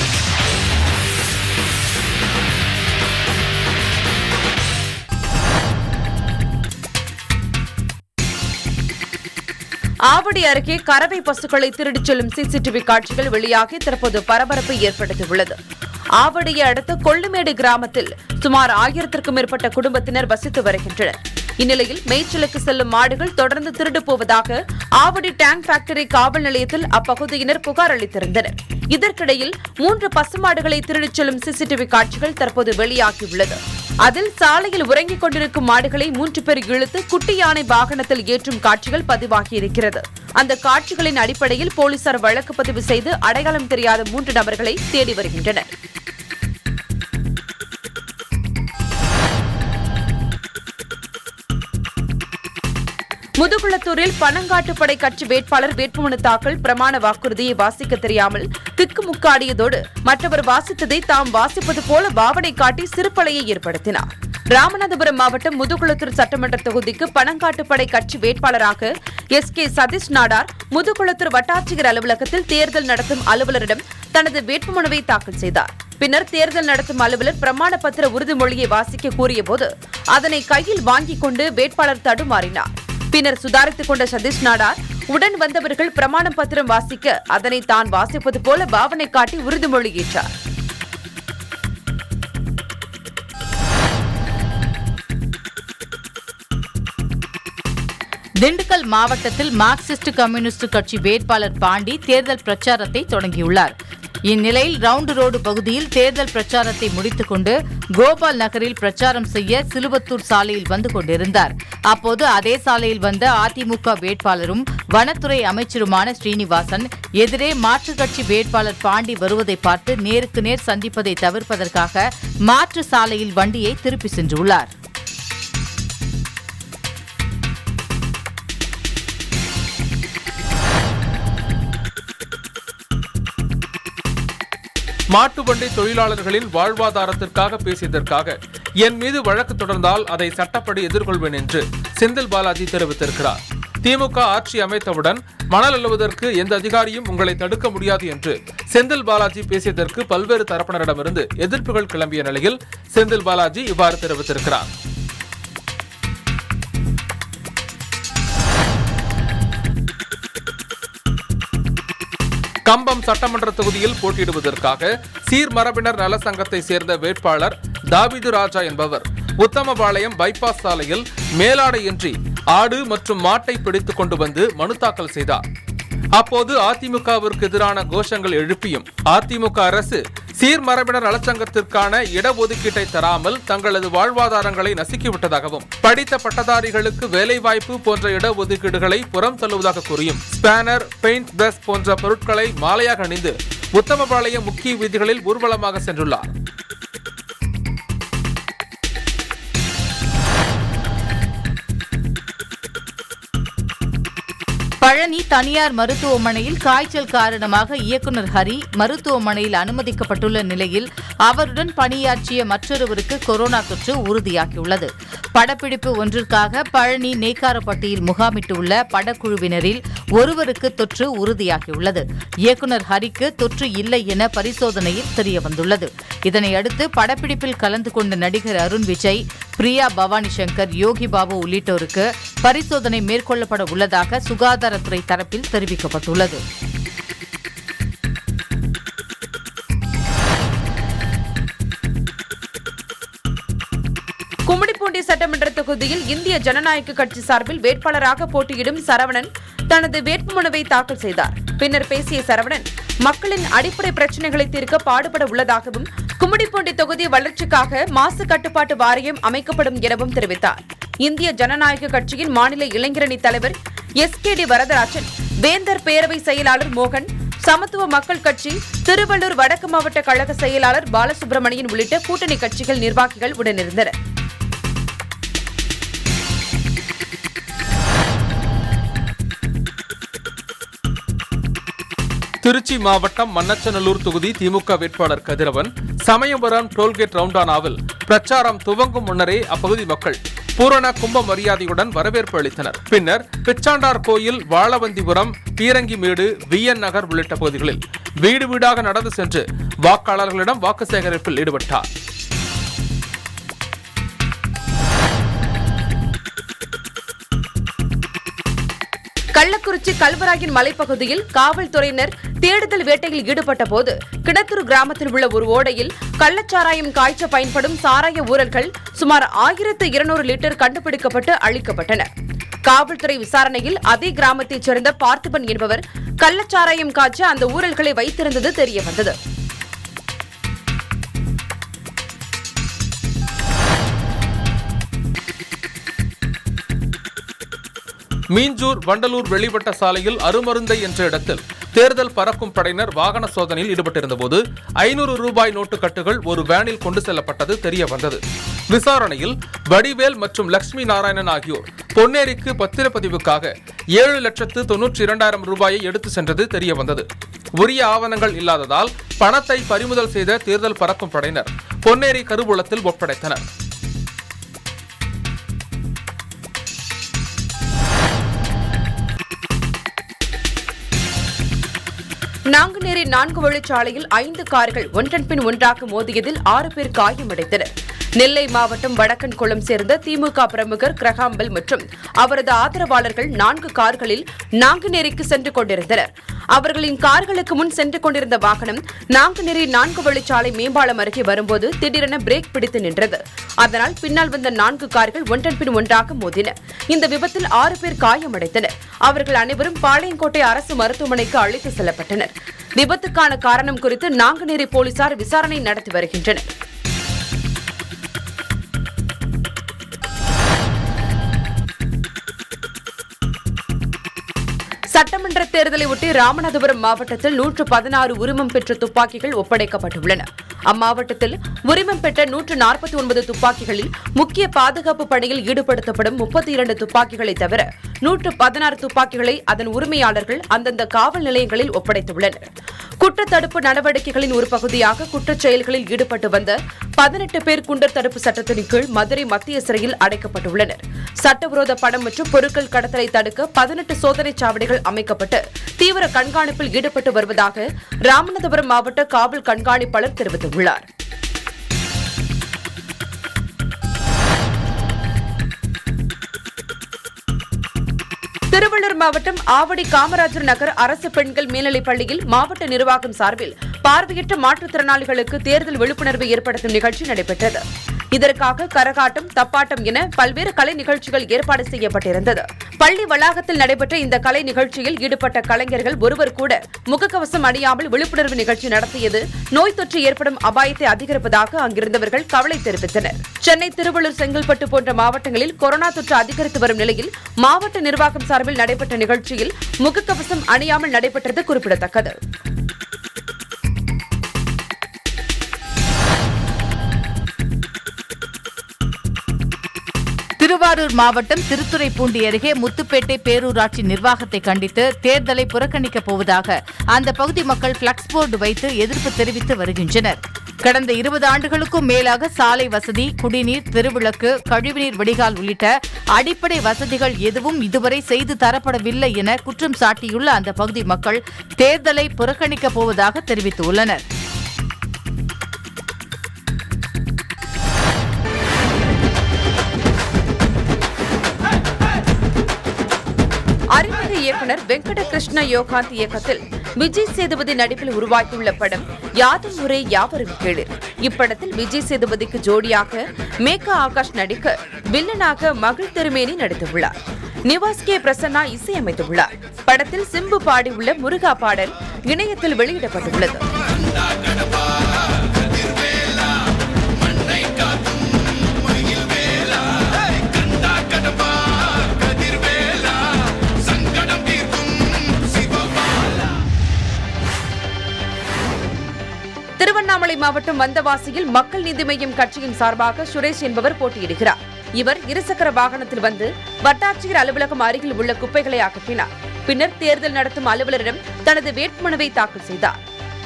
ஆவடி அருகே கறவை பசுக்களை திருடிச் செல்லும் சிசிடிவி காட்சிகள் வெளியாகி தற்போது பரபரப்பை ஏற்படுத்தியுள்ளது ஆவடியை அடுத்த கொள்ளுமேடு கிராமத்தில் சுமார் ஆயிரத்திற்கும் மேற்பட்ட குடும்பத்தினர் வசித்து வருகின்றனர் இந்நிலையில் மேய்ச்சலுக்கு செல்லும் மாடுகள் தொடர்ந்து திருடு போவதாக ஆவடி டேங்க் ஃபேக்டரி காவல் நிலையத்தில் அப்பகுதியினர் புகார் அளித்திருந்தனர் இதற்கிடையில் மூன்று பசுமாடுகளை திருடிச் செல்லும் சிசிடிவி காட்சிகள் தற்போது வெளியாகியுள்ளது அதில் சாலையில் உறங்கிக் கொண்டிருக்கும் மாடுகளை மூன்று பேர் இழுத்து குட்டி யானை வாகனத்தில் ஏற்றும் காட்சிகள் பதிவாகியிருக்கிறது அந்த காட்சிகளின் அடிப்படையில் போலீசார் வழக்கு பதிவு செய்து அடையாளம் தெரியாத மூன்று நபர்களை தேடி வருகின்றனர் முதுகுளத்தூரில் பனங்காட்டுப்படை கட்சி வேட்பாளர் வேட்புமனு தாக்கல் பிரமாண வாக்குறுதியை வாசிக்க தெரியாமல் திக்குமுக்காடியதோடு மற்றவர் வாசித்ததை தாம் வாசிப்பது போல பாவனை காட்டி சிறுபலையை ஏற்படுத்தினார் ராமநாதபுரம் மாவட்டம் முதுகுளத்தூர் சட்டமன்ற தொகுதிக்கு பனங்காட்டுப்படை கட்சி வேட்பாளராக எஸ் கே சதீஷ் நாடார் முதுகுளத்தூர் வட்டாட்சியர் அலுவலகத்தில் தேர்தல் நடத்தும் அலுவலரிடம் தனது வேட்புமனுவை தாக்கல் செய்தார் பின்னர் தேர்தல் நடத்தும் அலுவலர் பிரமாண பத்திர உறுதிமொழியை வாசிக்க கூறியபோது அதனை கையில் வாங்கிக் கொண்டு வேட்பாளர் தடுமாறினார் பின்னர் சுதாரித்துக் கொண்ட சதீஷ் நாடார் உடன் வந்தவர்கள் பிரமாண பத்திரம் வாசிக்க அதனை தான் வாசிப்பது போல பாவனை காட்டி உறுதிமொழி ஏற்றார் திண்டுக்கல் மாவட்டத்தில் மார்க்சிஸ்ட் கம்யூனிஸ்ட் கட்சி வேட்பாளர் பாண்டி தேர்தல் பிரச்சாரத்தை தொடங்கியுள்ளார் இந்நிலையில் ரவுண்டு ரோடு பகுதியில் தேர்தல் பிரச்சாரத்தை முடித்துக் கொண்டு கோபால் நகரில் பிரச்சாரம் செய்ய சிலுவத்தூர் சாலையில் வந்து கொண்டிருந்தார் அப்போது அதே சாலையில் வந்த அதிமுக வேட்பாளரும் வனத்துறை அமைச்சருமான ஸ்ரீனிவாசன் எதிரே மாற்றுக் கட்சி வேட்பாளர் பாண்டி வருவதை பார்த்து நேருக்கு நேர் சந்திப்பதை தவிர்ப்பதற்காக மாற்று சாலையில் வண்டியை திருப்பி சென்றுள்ளார் மாட்டு வண்டி தொழிலாளர்களின் வாழ்வாதாரத்திற்காக பேசியதற்காக என் மீது வழக்கு தொடர்ந்தால் அதை சட்டப்படி எதிர்கொள்வேன் என்று செந்தில் பாலாஜி தெரிவித்திருக்கிறார் திமுக ஆட்சி அமைத்தவுடன் மணல் அள்ளுவதற்கு எந்த அதிகாரியும் உங்களை தடுக்க முடியாது என்று செந்தில் பாலாஜி பேசியதற்கு பல்வேறு தரப்பினரிடமிருந்து எதிர்ப்புகள் கிளம்பிய நிலையில் செந்தில் பாலாஜி இவ்வாறு தெரிவித்திருக்கிறார் கம்பம் சட்டமன்ற தொகுதியில் போட்டியிடுவதற்காக சீர்மரபினர் நல சங்கத்தை சேர்ந்த வேட்பாளர் தாவிது ராஜா என்பவர் உத்தமபாளையம் பைபாஸ் சாலையில் மேலாடையின்றி ஆடு மற்றும் மாட்டை பிடித்துக் கொண்டு வந்து மனு தாக்கல் செய்தார் அப்போது அதிமுகவிற்கு எதிரான கோஷங்கள் எழுப்பியும் அதிமுக அரசு சீர்மரபினர் நலச்சங்கத்திற்கான இடஒதுக்கீட்டை தராமல் தங்களது வாழ்வாதாரங்களை நசுக்கிவிட்டதாகவும் படித்த பட்டதாரிகளுக்கு வேலைவாய்ப்பு போன்ற இடஒதுக்கீடுகளை புறம் தள்ளுவதாக கூறியும் ஸ்பேனர் பெயிண்ட் பிரஷ் போன்ற பொருட்களை மாலையாக அணிந்து உத்தமபாளையம் முக்கிய வீதிகளில் ஊர்வலமாக சென்றுள்ளார் பழனி தனியார் மருத்துவமனையில் காய்ச்சல் காரணமாக இயக்குநர் ஹரி மருத்துவமனையில் அனுமதிக்கப்பட்டுள்ள நிலையில் அவருடன் பணியாற்றிய மற்றொருவருக்கு கொரோனா தொற்று உறுதியாகியுள்ளது படப்பிடிப்பு ஒன்றிற்காக பழனி நேக்காரப்பட்டியில் முகாமிட்டுள்ள படக்குழுவினரில் ஒருவருக்கு தொற்று உறுதியாகியுள்ளது இயக்குநர் ஹரிக்கு தொற்று இல்லை என பரிசோதனையில் தெரியவந்துள்ளது இதனையடுத்து படப்பிடிப்பில் கலந்து கொண்ட நடிகர் அருண் விஜய் பிரியா பவானி சங்கர் யோகி பாபு உள்ளிட்டோருக்கு பரிசோதனை மேற்கொள்ளப்பட உள்ளதாக சுகாதாரத்துறை தரப்பில் தெரிவிக்கப்பட்டுள்ளது கும்மிடிப்பூண்டி சட்டமன்ற தொகுதியில் இந்திய ஜனநாயக கட்சி சார்பில் வேட்பாளராக போட்டியிடும் சரவணன் தனது வேட்புமனுவை தாக்கல் செய்தார் பின்னர் பேசிய சரவணன் மக்களின் அடிப்படை பிரச்சினைகளை தீர்க்க பாடுபட உள்ளதாகவும் கும்மிடிப்பூண்டி தொகுதி வளர்ச்சிக்காக மாசு கட்டுப்பாட்டு வாரியம் அமைக்கப்படும் எனவும் தெரிவித்தார் இந்திய ஜனநாயக கட்சியின் மாநில இளைஞரணி தலைவர் எஸ் கே டி வரதராஜன் வேந்தர் பேரவை செயலாளர் மோகன் சமத்துவ மக்கள் கட்சி திருவள்ளூர் வடக்கு மாவட்ட கழக செயலாளர் பாலசுப்ரமணியன் உள்ளிட்ட கூட்டணி கட்சிகள் நிர்வாகிகள் உடனிருந்தனர் திருச்சி மாவட்டம் மன்னச்சநல்லூர் தொகுதி திமுக வேட்பாளர் கதிரவன் சமயபுரம் டோல்கேட் ரவுண்டானாவில் பிரச்சாரம் துவங்கும் முன்னரே அப்பகுதி மக்கள் பூரண கும்ப மரியாதையுடன் வரவேற்பு அளித்தனர் பின்னர் பிச்சாண்டார் கோயில் வாழவந்திபுரம் பீரங்கிமேடு விஎன் நகர் உள்ளிட்ட பகுதிகளில் வீடு வீடாக நடந்து சென்று வாக்காளர்களிடம் வாக்கு சேகரிப்பில் ஈடுபட்டார் கள்ளக்குறிச்சி கல்வராயன் மலைப்பகுதியில் காவல்துறையினர் தேடுதல் வேட்டையில் ஈடுபட்ட போது கிணத்தூர் கிராமத்தில் உள்ள ஒரு ஓடையில் கள்ளச்சாராயம் காய்ச்ச பயன்படும் சாராய ஊழல்கள் சுமார் ஆயிரத்து இருநூறு லிட்டர் கண்டுபிடிக்கப்பட்டு அழிக்கப்பட்டன காவல்துறை விசாரணையில் அதே கிராமத்தைச் சேர்ந்த பார்த்திபன் என்பவர் கள்ளச்சாராயம் காய்ச்ச அந்த ஊழல்களை வைத்திருந்தது தெரியவந்தது மீஞ்சூர் வண்டலூர் வெளிவட்ட சாலையில் அருமருந்தை என்ற இடத்தில் தேர்தல் பறக்கும் படையினர் வாகன சோதனையில் ஈடுபட்டிருந்தபோது ஐநூறு ரூபாய் நோட்டுக்கட்டுகள் ஒரு வேனில் கொண்டு செல்லப்பட்டது தெரிய வந்தது விசாரணையில் வடிவேல் மற்றும் லட்சுமி நாராயணன் ஆகியோர் பொன்னேரிக்கு பத்திரப்பதிவுக்காக ஏழு லட்சத்து தொன்னூற்றி இரண்டாயிரம் ரூபாயை எடுத்து சென்றது தெரிய வந்தது உரிய ஆவணங்கள் இல்லாததால் பணத்தை பறிமுதல் செய்த தேர்தல் பறக்கும் படையினர் பொன்னேரி கருவூலத்தில் ஒப்படைத்தனர் நாங்குநேரி நான்கு வழிச்சாலையில் ஐந்து கார்கள் ஒன்றன் பின் ஒன்றாக மோதியதில் ஆறு பேர் காயமடைந்தனர் நெல்லை மாவட்டம் வடக்கன்குளம் சேர்ந்த திமுக பிரமுகர் கிரகாம்பல் மற்றும் அவரது ஆதரவாளர்கள் நான்கு கார்களில் நாங்குநேரிக்கு சென்று கொண்டிருந்தனர் அவர்களின் கார்களுக்கு முன் சென்று கொண்டிருந்த வாகனம் நாங்குநேரி நான்கு வழிச்சாலை மேம்பாலம் அருகே வரும்போது திடீரென பிரேக் பிடித்து நின்றது அதனால் பின்னால் வந்த நான்கு கார்கள் ஒன்றன் பின் ஒன்றாக மோதின இந்த விபத்தில் ஆறு பேர் காயமடைந்தனர் அவர்கள் அனைவரும் பாளையங்கோட்டை அரசு மருத்துவமனைக்கு அழைத்து செல்லப்பட்டனர் விபத்துக்கான காரணம் குறித்து நாங்குநேரி போலீசார் விசாரணை நடத்தி வருகின்றனர் சட்டமன்ற தேர்தலை ஒட்டி ராமநாதபுரம் மாவட்டத்தில் நூற்று பதினாறு உரிமம் பெற்ற துப்பாக்கிகள் ஒப்படைக்கப்பட்டுள்ளன அம்மாவட்டத்தில் உரிமம் பெற்ற நூற்று நாற்பத்தி ஒன்பது துப்பாக்கிகளில் முக்கிய பாதுகாப்பு பணியில் ஈடுபடுத்தப்படும் முப்பத்தி இரண்டு துப்பாக்கிகளை தவிர நூற்று பதினாறு துப்பாக்கிகளை அதன் உரிமையாளர்கள் அந்தந்த காவல் நிலையங்களில் ஒப்படைத்துள்ளனர் குற்றத்தடுப்பு நடவடிக்கைகளின் ஒரு பகுதியாக குற்றச் செயல்களில் ஈடுபட்டு வந்த பதினெட்டு பேர் குண்டர் தடுப்பு சட்டத்தின் கீழ் மதுரை மத்திய சிறையில் அடைக்கப்பட்டுள்ளனர் சட்டவிரோத பணம் மற்றும் பொருட்கள் கடத்தலை தடுக்க பதினெட்டு சோதனைச் சாவடிகள் அமைக்கப்பட்டு தீவிர கண்காணிப்பில் ஈடுபட்டு வருவதாக ராமநாதபுரம் மாவட்ட காவல் கண்காணிப்பாளர் தெரிவித்துள்ளார் திருவள்ளூர் மாவட்டம் ஆவடி காமராஜர் நகர் அரசு பெண்கள் மேல்நிலைப் பள்ளியில் மாவட்ட நிர்வாகம் சார்பில் பார்வையற்ற மாற்றுத்திறனாளிகளுக்கு தேர்தல் விழிப்புணர்வு ஏற்படுத்தும் நிகழ்ச்சி நடைபெற்றது இதற்காக கரகாட்டம் தப்பாட்டம் என பல்வேறு கலை நிகழ்ச்சிகள் ஏற்பாடு செய்யப்பட்டிருந்தது பள்ளி வளாகத்தில் நடைபெற்ற இந்த கலை நிகழ்ச்சியில் ஈடுபட்ட கலைஞர்கள் ஒருவர் கூட முகக்கவசம் அணியாமல் விழிப்புணர்வு நிகழ்ச்சி நடத்தியது நோய் தொற்று ஏற்படும் அபாயத்தை அதிகரிப்பதாக அங்கிருந்தவர்கள் கவலை தெரிவித்தனர் சென்னை திருவள்ளூர் செங்கல்பட்டு போன்ற மாவட்டங்களில் கொரோனா தொற்று அதிகரித்து வரும் நிலையில் மாவட்ட நிர்வாகம் சார்பில் நடைபெற்ற நிகழ்ச்சியில் முகக்கவசம் அணியாமல் நடைபெற்றது குறிப்பிடத்தக்கது திருவாரூர் மாவட்டம் திருத்துறைப்பூண்டி அருகே முத்துப்பேட்டை பேரூராட்சி நிர்வாகத்தை கண்டித்து தேர்தலை புறக்கணிக்கப் போவதாக அந்த பகுதி மக்கள் பிளக்ஸ் போர்டு வைத்து எதிர்ப்பு தெரிவித்து வருகின்றனர் கடந்த இருபது ஆண்டுகளுக்கும் மேலாக சாலை வசதி குடிநீர் தெருவிளக்கு கழிவுநீர் வடிகால் உள்ளிட்ட அடிப்படை வசதிகள் எதுவும் இதுவரை செய்து தரப்படவில்லை என குற்றம் சாட்டியுள்ள அந்த பகுதி மக்கள் தேர்தலை புறக்கணிக்கப் போவதாக தெரிவித்துள்ளனர் அறிமுக இயக்குனர் வெங்கட கிருஷ்ண யோகாந்த் இயக்கத்தில் விஜய் சேதுபதி நடிப்பில் உருவாகியுள்ள படம் யாதும் முறை யாவரும் கேளு இப்படத்தில் விஜய் சேதுபதிக்கு ஜோடியாக மேகா ஆகாஷ் நடிக்க வில்லனாக மகிழ் திருமேனி நடித்துள்ளார் நிவாஸ் கே பிரசன்னா இசையமைத்துள்ளார் படத்தில் சிம்பு பாடியுள்ள முருகா பாடல் இணையத்தில் வெளியிடப்பட்டுள்ளது திருவண்ணாமலை மாவட்டம் வந்தவாசியில் மக்கள் நீதி மய்யம் கட்சியின் சார்பாக சுரேஷ் என்பவர் போட்டியிடுகிறார் இவர் இருசக்கர வாகனத்தில் வந்து வட்டாட்சியர் அலுவலகம் அருகில் உள்ள குப்பைகளை அகற்றினார் பின்னர் தேர்தல் நடத்தும் அலுவலரிடம் தனது வேட்புமனுவை தாக்கல் செய்தார்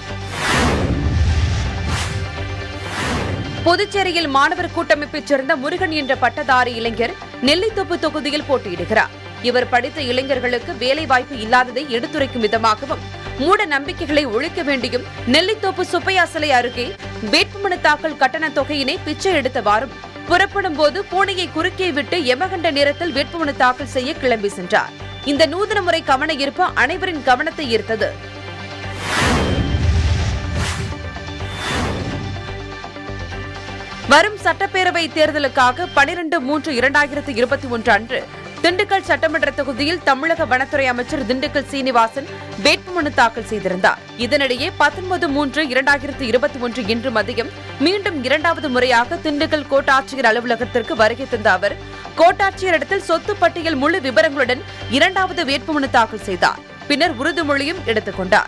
புதுச்சேரியில் மாணவர் கூட்டமைப்பைச் சேர்ந்த முருகன் என்ற பட்டதாரி இளைஞர் நெல்லித்தோப்பு தொகுதியில் போட்டியிடுகிறார் இவர் படித்த இளைஞர்களுக்கு வேலை வாய்ப்பு இல்லாததை எடுத்துரைக்கும் விதமாகவும் மூட நம்பிக்கைகளை ஒழிக்க வேண்டியும் நெல்லித்தோப்பு சுப்பையா சிலை அருகே வேட்புமனு தாக்கல் கட்டண தொகையினை பிச்சை எடுத்தவாறும் புறப்படும் போது பூனையை குறுக்கே விட்டு யமகண்ட நேரத்தில் வேட்புமனு தாக்கல் செய்ய கிளம்பி சென்றார் இந்த நூதன முறை கவன ஈர்ப்பு அனைவரின் கவனத்தை ஈர்த்தது வரும் சட்டப்பேரவை தேர்தலுக்காக பனிரெண்டு மூன்று இரண்டாயிரத்து இருபத்தி ஒன்று அன்று திண்டுக்கல் சட்டமன்ற தொகுதியில் தமிழக வனத்துறை அமைச்சர் திண்டுக்கல் சீனிவாசன் வேட்புமனு தாக்கல் செய்திருந்தார் இதனிடையே பத்தொன்பது மூன்று இரண்டாயிரத்து இருபத்தி ஒன்று இன்று மதியம் மீண்டும் இரண்டாவது முறையாக திண்டுக்கல் கோட்டாட்சியர் அலுவலகத்திற்கு வருகை தந்த அவர் கோட்டாட்சியரிடத்தில் சொத்து பட்டியல் முழு விவரங்களுடன் இரண்டாவது வேட்புமனு தாக்கல் செய்தார் பின்னர் உறுதிமொழியும் எடுத்துக் கொண்டார்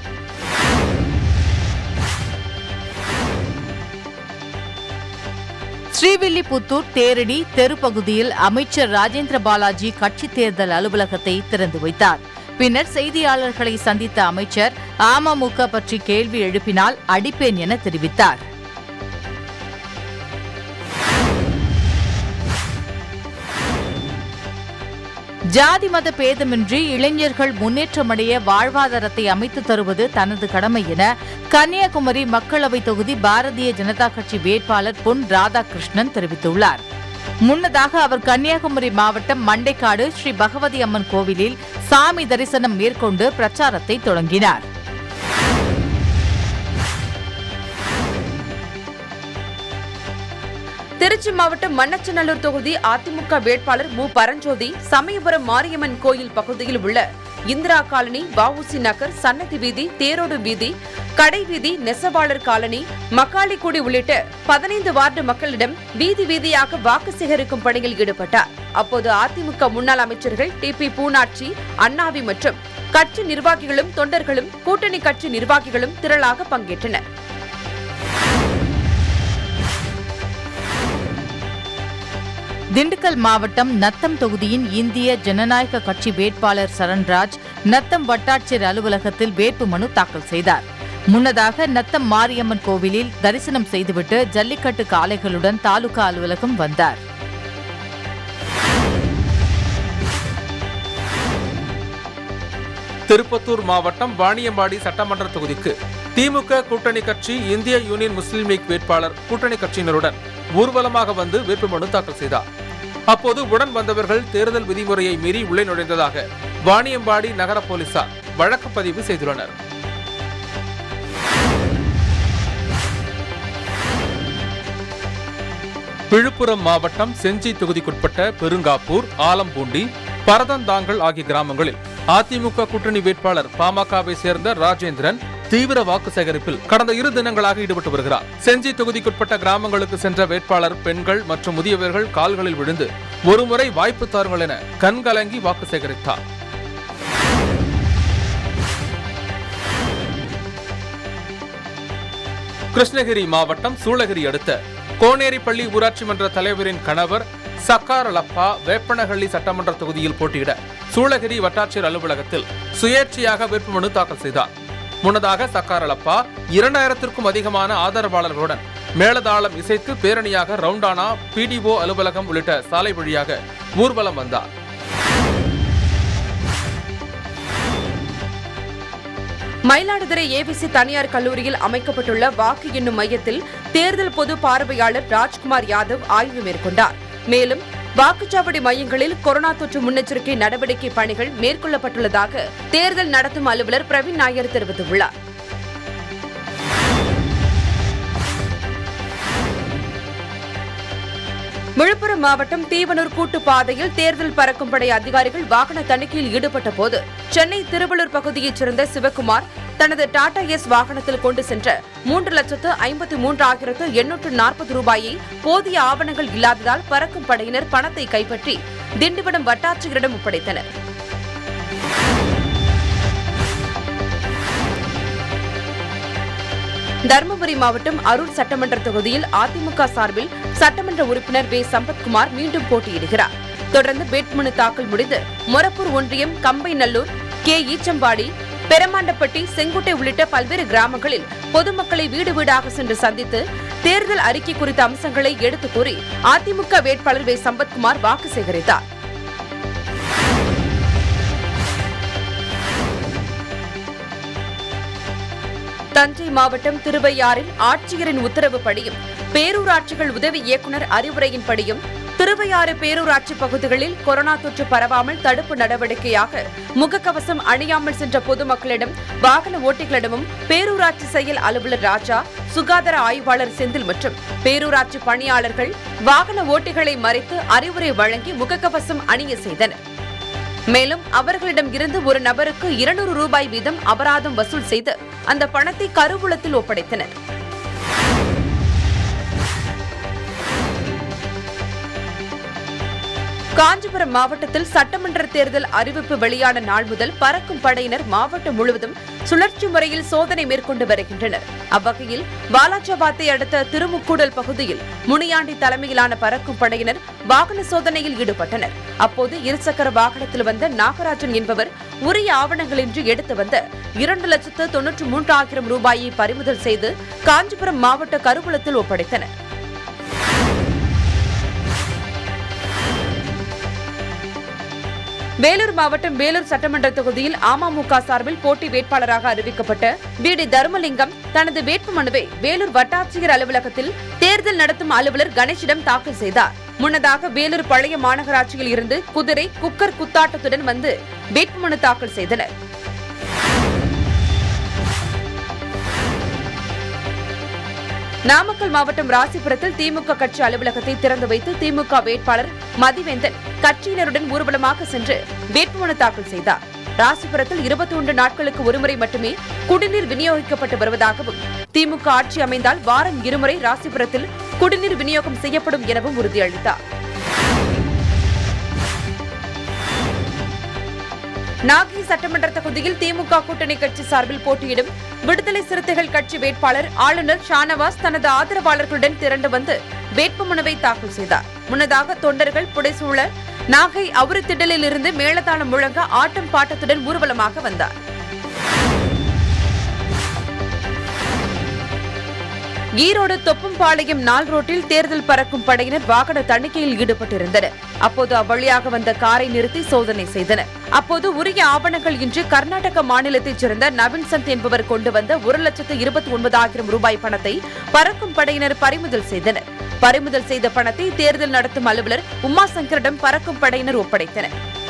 ஸ்ரீவில்லிபுத்தூர் தேரடி தெரு பகுதியில் அமைச்சர் ராஜேந்திர பாலாஜி கட்சி தேர்தல் அலுவலகத்தை திறந்து வைத்தார் பின்னர் செய்தியாளர்களை சந்தித்த அமைச்சர் அமமுக பற்றி கேள்வி எழுப்பினால் அடிப்பேன் என தெரிவித்தார் ஜாதி மத பேதமின்றி இளைஞர்கள் முன்னேற்றமடைய வாழ்வாதாரத்தை அமைத்து தருவது தனது கடமை என கன்னியாகுமரி மக்களவைத் தொகுதி பாரதிய ஜனதா கட்சி வேட்பாளர் பொன் ராதாகிருஷ்ணன் தெரிவித்துள்ளார் முன்னதாக அவர் கன்னியாகுமரி மாவட்டம் மண்டைக்காடு ஸ்ரீ பகவதி அம்மன் கோவிலில் சாமி தரிசனம் மேற்கொண்டு பிரச்சாரத்தை தொடங்கினார் திருச்சி மாவட்டம் மண்ணச்சநல்லூர் தொகுதி அதிமுக வேட்பாளர் மு பரஞ்சோதி சமயபுரம் மாரியம்மன் கோயில் பகுதியில் உள்ள இந்திரா காலனி வஉசி நகர் சன்னதி வீதி தேரோடு வீதி கடை வீதி நெசவாளர் காலனி மக்காளிக்குடி உள்ளிட்ட பதினைந்து வார்டு மக்களிடம் வீதி வீதியாக வாக்கு சேகரிக்கும் பணியில் ஈடுபட்டார் அப்போது அதிமுக முன்னாள் அமைச்சர்கள் டி பி பூனாட்சி அண்ணாவி மற்றும் கட்சி நிர்வாகிகளும் தொண்டர்களும் கூட்டணி கட்சி நிர்வாகிகளும் திரளாக பங்கேற்றனர் திண்டுக்கல் மாவட்டம் நத்தம் தொகுதியின் இந்திய ஜனநாயக கட்சி வேட்பாளர் சரண்ராஜ் நத்தம் வட்டாட்சியர் அலுவலகத்தில் வேட்புமனு தாக்கல் செய்தார் முன்னதாக நத்தம் மாரியம்மன் கோவிலில் தரிசனம் செய்துவிட்டு ஜல்லிக்கட்டு காளைகளுடன் தாலுகா அலுவலகம் வந்தார் திருப்பத்தூர் மாவட்டம் வாணியம்பாடி சட்டமன்ற தொகுதிக்கு திமுக கூட்டணி கட்சி இந்திய யூனியன் முஸ்லீம் லீக் வேட்பாளர் கூட்டணி கட்சியினருடன் ஊர்வலமாக வந்து வேட்புமனு தாக்கல் செய்தார் அப்போது உடன் வந்தவர்கள் தேர்தல் விதிமுறையை மீறி உள்ளே நுழைந்ததாக வாணியம்பாடி நகர போலீசார் வழக்கு பதிவு செய்துள்ளனர் விழுப்புரம் மாவட்டம் செஞ்சி தொகுதிக்குட்பட்ட பெருங்காப்பூர் ஆலம்பூண்டி பரதந்தாங்கல் ஆகிய கிராமங்களில் அதிமுக கூட்டணி வேட்பாளர் பாமகவை சேர்ந்த ராஜேந்திரன் தீவிர வாக்கு சேகரிப்பில் கடந்த இரு தினங்களாக ஈடுபட்டு வருகிறார் செஞ்சி தொகுதிக்குட்பட்ட கிராமங்களுக்கு சென்ற வேட்பாளர் பெண்கள் மற்றும் முதியவர்கள் கால்களில் விழுந்து ஒருமுறை வாய்ப்பு தாருங்கள் என கண்கலங்கி வாக்கு சேகரித்தார் கிருஷ்ணகிரி மாவட்டம் சூளகிரி அடுத்த கோனேரிப்பள்ளி ஊராட்சி மன்ற தலைவரின் கணவர் சக்காரலப்பா வேப்பனஹள்ளி சட்டமன்ற தொகுதியில் போட்டியிட சூளகிரி வட்டாட்சியர் அலுவலகத்தில் சுயேட்சையாக வேட்புமனு தாக்கல் செய்தார் முன்னதாக சக்காரலப்பா இரண்டாயிரத்திற்கும் அதிகமான ஆதரவாளர்களுடன் மேளதாளம் இசைத்து பேரணியாக ரவுண்டானா பிடிஓ அலுவலகம் உள்ளிட்ட சாலை வழியாக ஊர்வலம் வந்தார் மயிலாடுதுறை ஏபிசி தனியார் கல்லூரியில் அமைக்கப்பட்டுள்ள வாக்கு எண்ணும் மையத்தில் தேர்தல் பொது பார்வையாளர் ராஜ்குமார் யாதவ் ஆய்வு மேற்கொண்டார் மேலும் வாக்குச்சாவடி மையங்களில் கொரோனா தொற்று முன்னெச்சரிக்கை நடவடிக்கை பணிகள் மேற்கொள்ளப்பட்டுள்ளதாக தேர்தல் நடத்தும் அலுவலர் பிரவீன் நாயர் தெரிவித்துள்ளார் விழுப்புரம் மாவட்டம் தீவனூர் கூட்டு பாதையில் தேர்தல் பறக்கும் படை அதிகாரிகள் வாகன தணிக்கையில் ஈடுபட்ட போது சென்னை திருவள்ளூர் பகுதியைச் சேர்ந்த சிவக்குமார் தனது டாடா எஸ் வாகனத்தில் கொண்டு சென்ற மூன்று லட்சத்து ஐம்பத்தி மூன்றாயிரத்து எண்ணூற்று நாற்பது ரூபாயை போதிய ஆவணங்கள் இல்லாததால் பறக்கும் படையினர் பணத்தை கைப்பற்றி திண்டிவனம் வட்டாட்சியரிடம் ஒப்படைத்தனர் தருமபுரி மாவட்டம் அரூர் சட்டமன்ற தொகுதியில் அதிமுக சார்பில் சட்டமன்ற உறுப்பினர் வே சம்பத்குமார் மீண்டும் போட்டியிடுகிறார் தொடர்ந்து வேட்புமனு தாக்கல் முடிந்து மொரப்பூர் ஒன்றியம் கம்பைநல்லூர் கே ஈச்சம்பாடி பெரமாண்டப்பட்டி செங்குட்டை உள்ளிட்ட பல்வேறு கிராமங்களில் பொதுமக்களை வீடு வீடாக சென்று சந்தித்து தேர்தல் அறிக்கை குறித்த அம்சங்களை எடுத்துக் கூறி அதிமுக வேட்பாளர் வே சம்பத்குமார் வாக்கு சேகரித்தார் தஞ்சை மாவட்டம் திருவையாறில் ஆட்சியரின் உத்தரவுப்படியும் பேரூராட்சிகள் உதவி இயக்குநர் அறிவுரையின்படியும் திருவையாறு பேரூராட்சி பகுதிகளில் கொரோனா தொற்று பரவாமல் தடுப்பு நடவடிக்கையாக முகக்கவசம் அணியாமல் சென்ற பொதுமக்களிடம் வாகன ஓட்டிகளிடமும் பேரூராட்சி செயல் அலுவலர் ராஜா சுகாதார ஆய்வாளர் செந்தில் மற்றும் பேரூராட்சி பணியாளர்கள் வாகன ஓட்டிகளை மறைத்து அறிவுரை வழங்கி முகக்கவசம் அணிய செய்தனர் மேலும் அவர்களிடம் இருந்து ஒரு நபருக்கு இருநூறு ரூபாய் வீதம் அபராதம் வசூல் செய்து அந்த பணத்தை கருவூலத்தில் ஒப்படைத்தனர் காஞ்சிபுரம் மாவட்டத்தில் சட்டமன்ற தேர்தல் அறிவிப்பு வெளியான நாள் முதல் பறக்கும் படையினர் மாவட்டம் முழுவதும் சுழற்சி முறையில் சோதனை மேற்கொண்டு வருகின்றனர் அவ்வகையில் வாலாஜாபாத்தை அடுத்த திருமுக்கூடல் பகுதியில் முனியாண்டி தலைமையிலான பறக்கும் படையினர் வாகன சோதனையில் ஈடுபட்டனர் அப்போது இருசக்கர வாகனத்தில் வந்த நாகராஜன் என்பவர் உரிய ஆவணங்களின்றி எடுத்து வந்த இரண்டு லட்சத்து தொன்னூற்று மூன்றாயிரம் ரூபாயை பறிமுதல் செய்து காஞ்சிபுரம் மாவட்ட கருவூலத்தில் ஒப்படைத்தனர் வேலூர் மாவட்டம் வேலூர் சட்டமன்ற தொகுதியில் அமமுக சார்பில் போட்டி வேட்பாளராக அறிவிக்கப்பட்ட பி டி தர்மலிங்கம் தனது வேட்புமனுவை வேலூர் வட்டாட்சியர் அலுவலகத்தில் தேர்தல் நடத்தும் அலுவலர் கணேஷிடம் தாக்கல் செய்தார் முன்னதாக வேலூர் பழைய மாநகராட்சியில் இருந்து குதிரை குக்கர் குத்தாட்டத்துடன் வந்து வேட்புமனு தாக்கல் செய்தனர் நாமக்கல் மாவட்டம் ராசிபுரத்தில் திமுக கட்சி அலுவலகத்தை திறந்து வைத்து திமுக வேட்பாளர் மதிவேந்தன் கட்சியினருடன் ஊர்வலமாக சென்று வேட்புமனு தாக்கல் செய்தார் ராசிபுரத்தில் இருபத்தி ஒன்று நாட்களுக்கு ஒருமுறை மட்டுமே குடிநீர் விநியோகிக்கப்பட்டு வருவதாகவும் திமுக ஆட்சி அமைந்தால் வாரம் இருமுறை ராசிபுரத்தில் குடிநீர் விநியோகம் செய்யப்படும் எனவும் உறுதியளித்தார் நாகை சட்டமன்ற தொகுதியில் திமுக கூட்டணி கட்சி சார்பில் போட்டியிடும் விடுதலை சிறுத்தைகள் கட்சி வேட்பாளர் ஆளுநர் ஷானவாஸ் தனது ஆதரவாளர்களுடன் திரண்டு வந்து வேட்புமனுவை தாக்கல் செய்தார் முன்னதாக தொண்டர்கள் புடைசூழ நாகை அவுரித்திடலில் இருந்து மேளதாளம் முழங்க ஆட்டம் பாட்டத்துடன் ஊர்வலமாக வந்தார் ஈரோடு தொப்பம்பாளையம் நாள் ரோட்டில் தேர்தல் பறக்கும் படையினர் வாகன தணிக்கையில் ஈடுபட்டிருந்தனர் அப்போது அவ்வழியாக வந்த காரை நிறுத்தி சோதனை செய்தனர் அப்போது உரிய ஆவணங்கள் இன்றி கர்நாடக மாநிலத்தைச் சேர்ந்த நவீன் சந்த் என்பவர் கொண்டு வந்த ஒரு லட்சத்து இருபத்தி ஒன்பதாயிரம் ரூபாய் பணத்தை பறக்கும் படையினர் பறிமுதல் செய்தனர் பறிமுதல் செய்த பணத்தை தேர்தல் நடத்தும் அலுவலர் உமாசங்கரிடம் பறக்கும் படையினர் ஒப்படைத்தனர்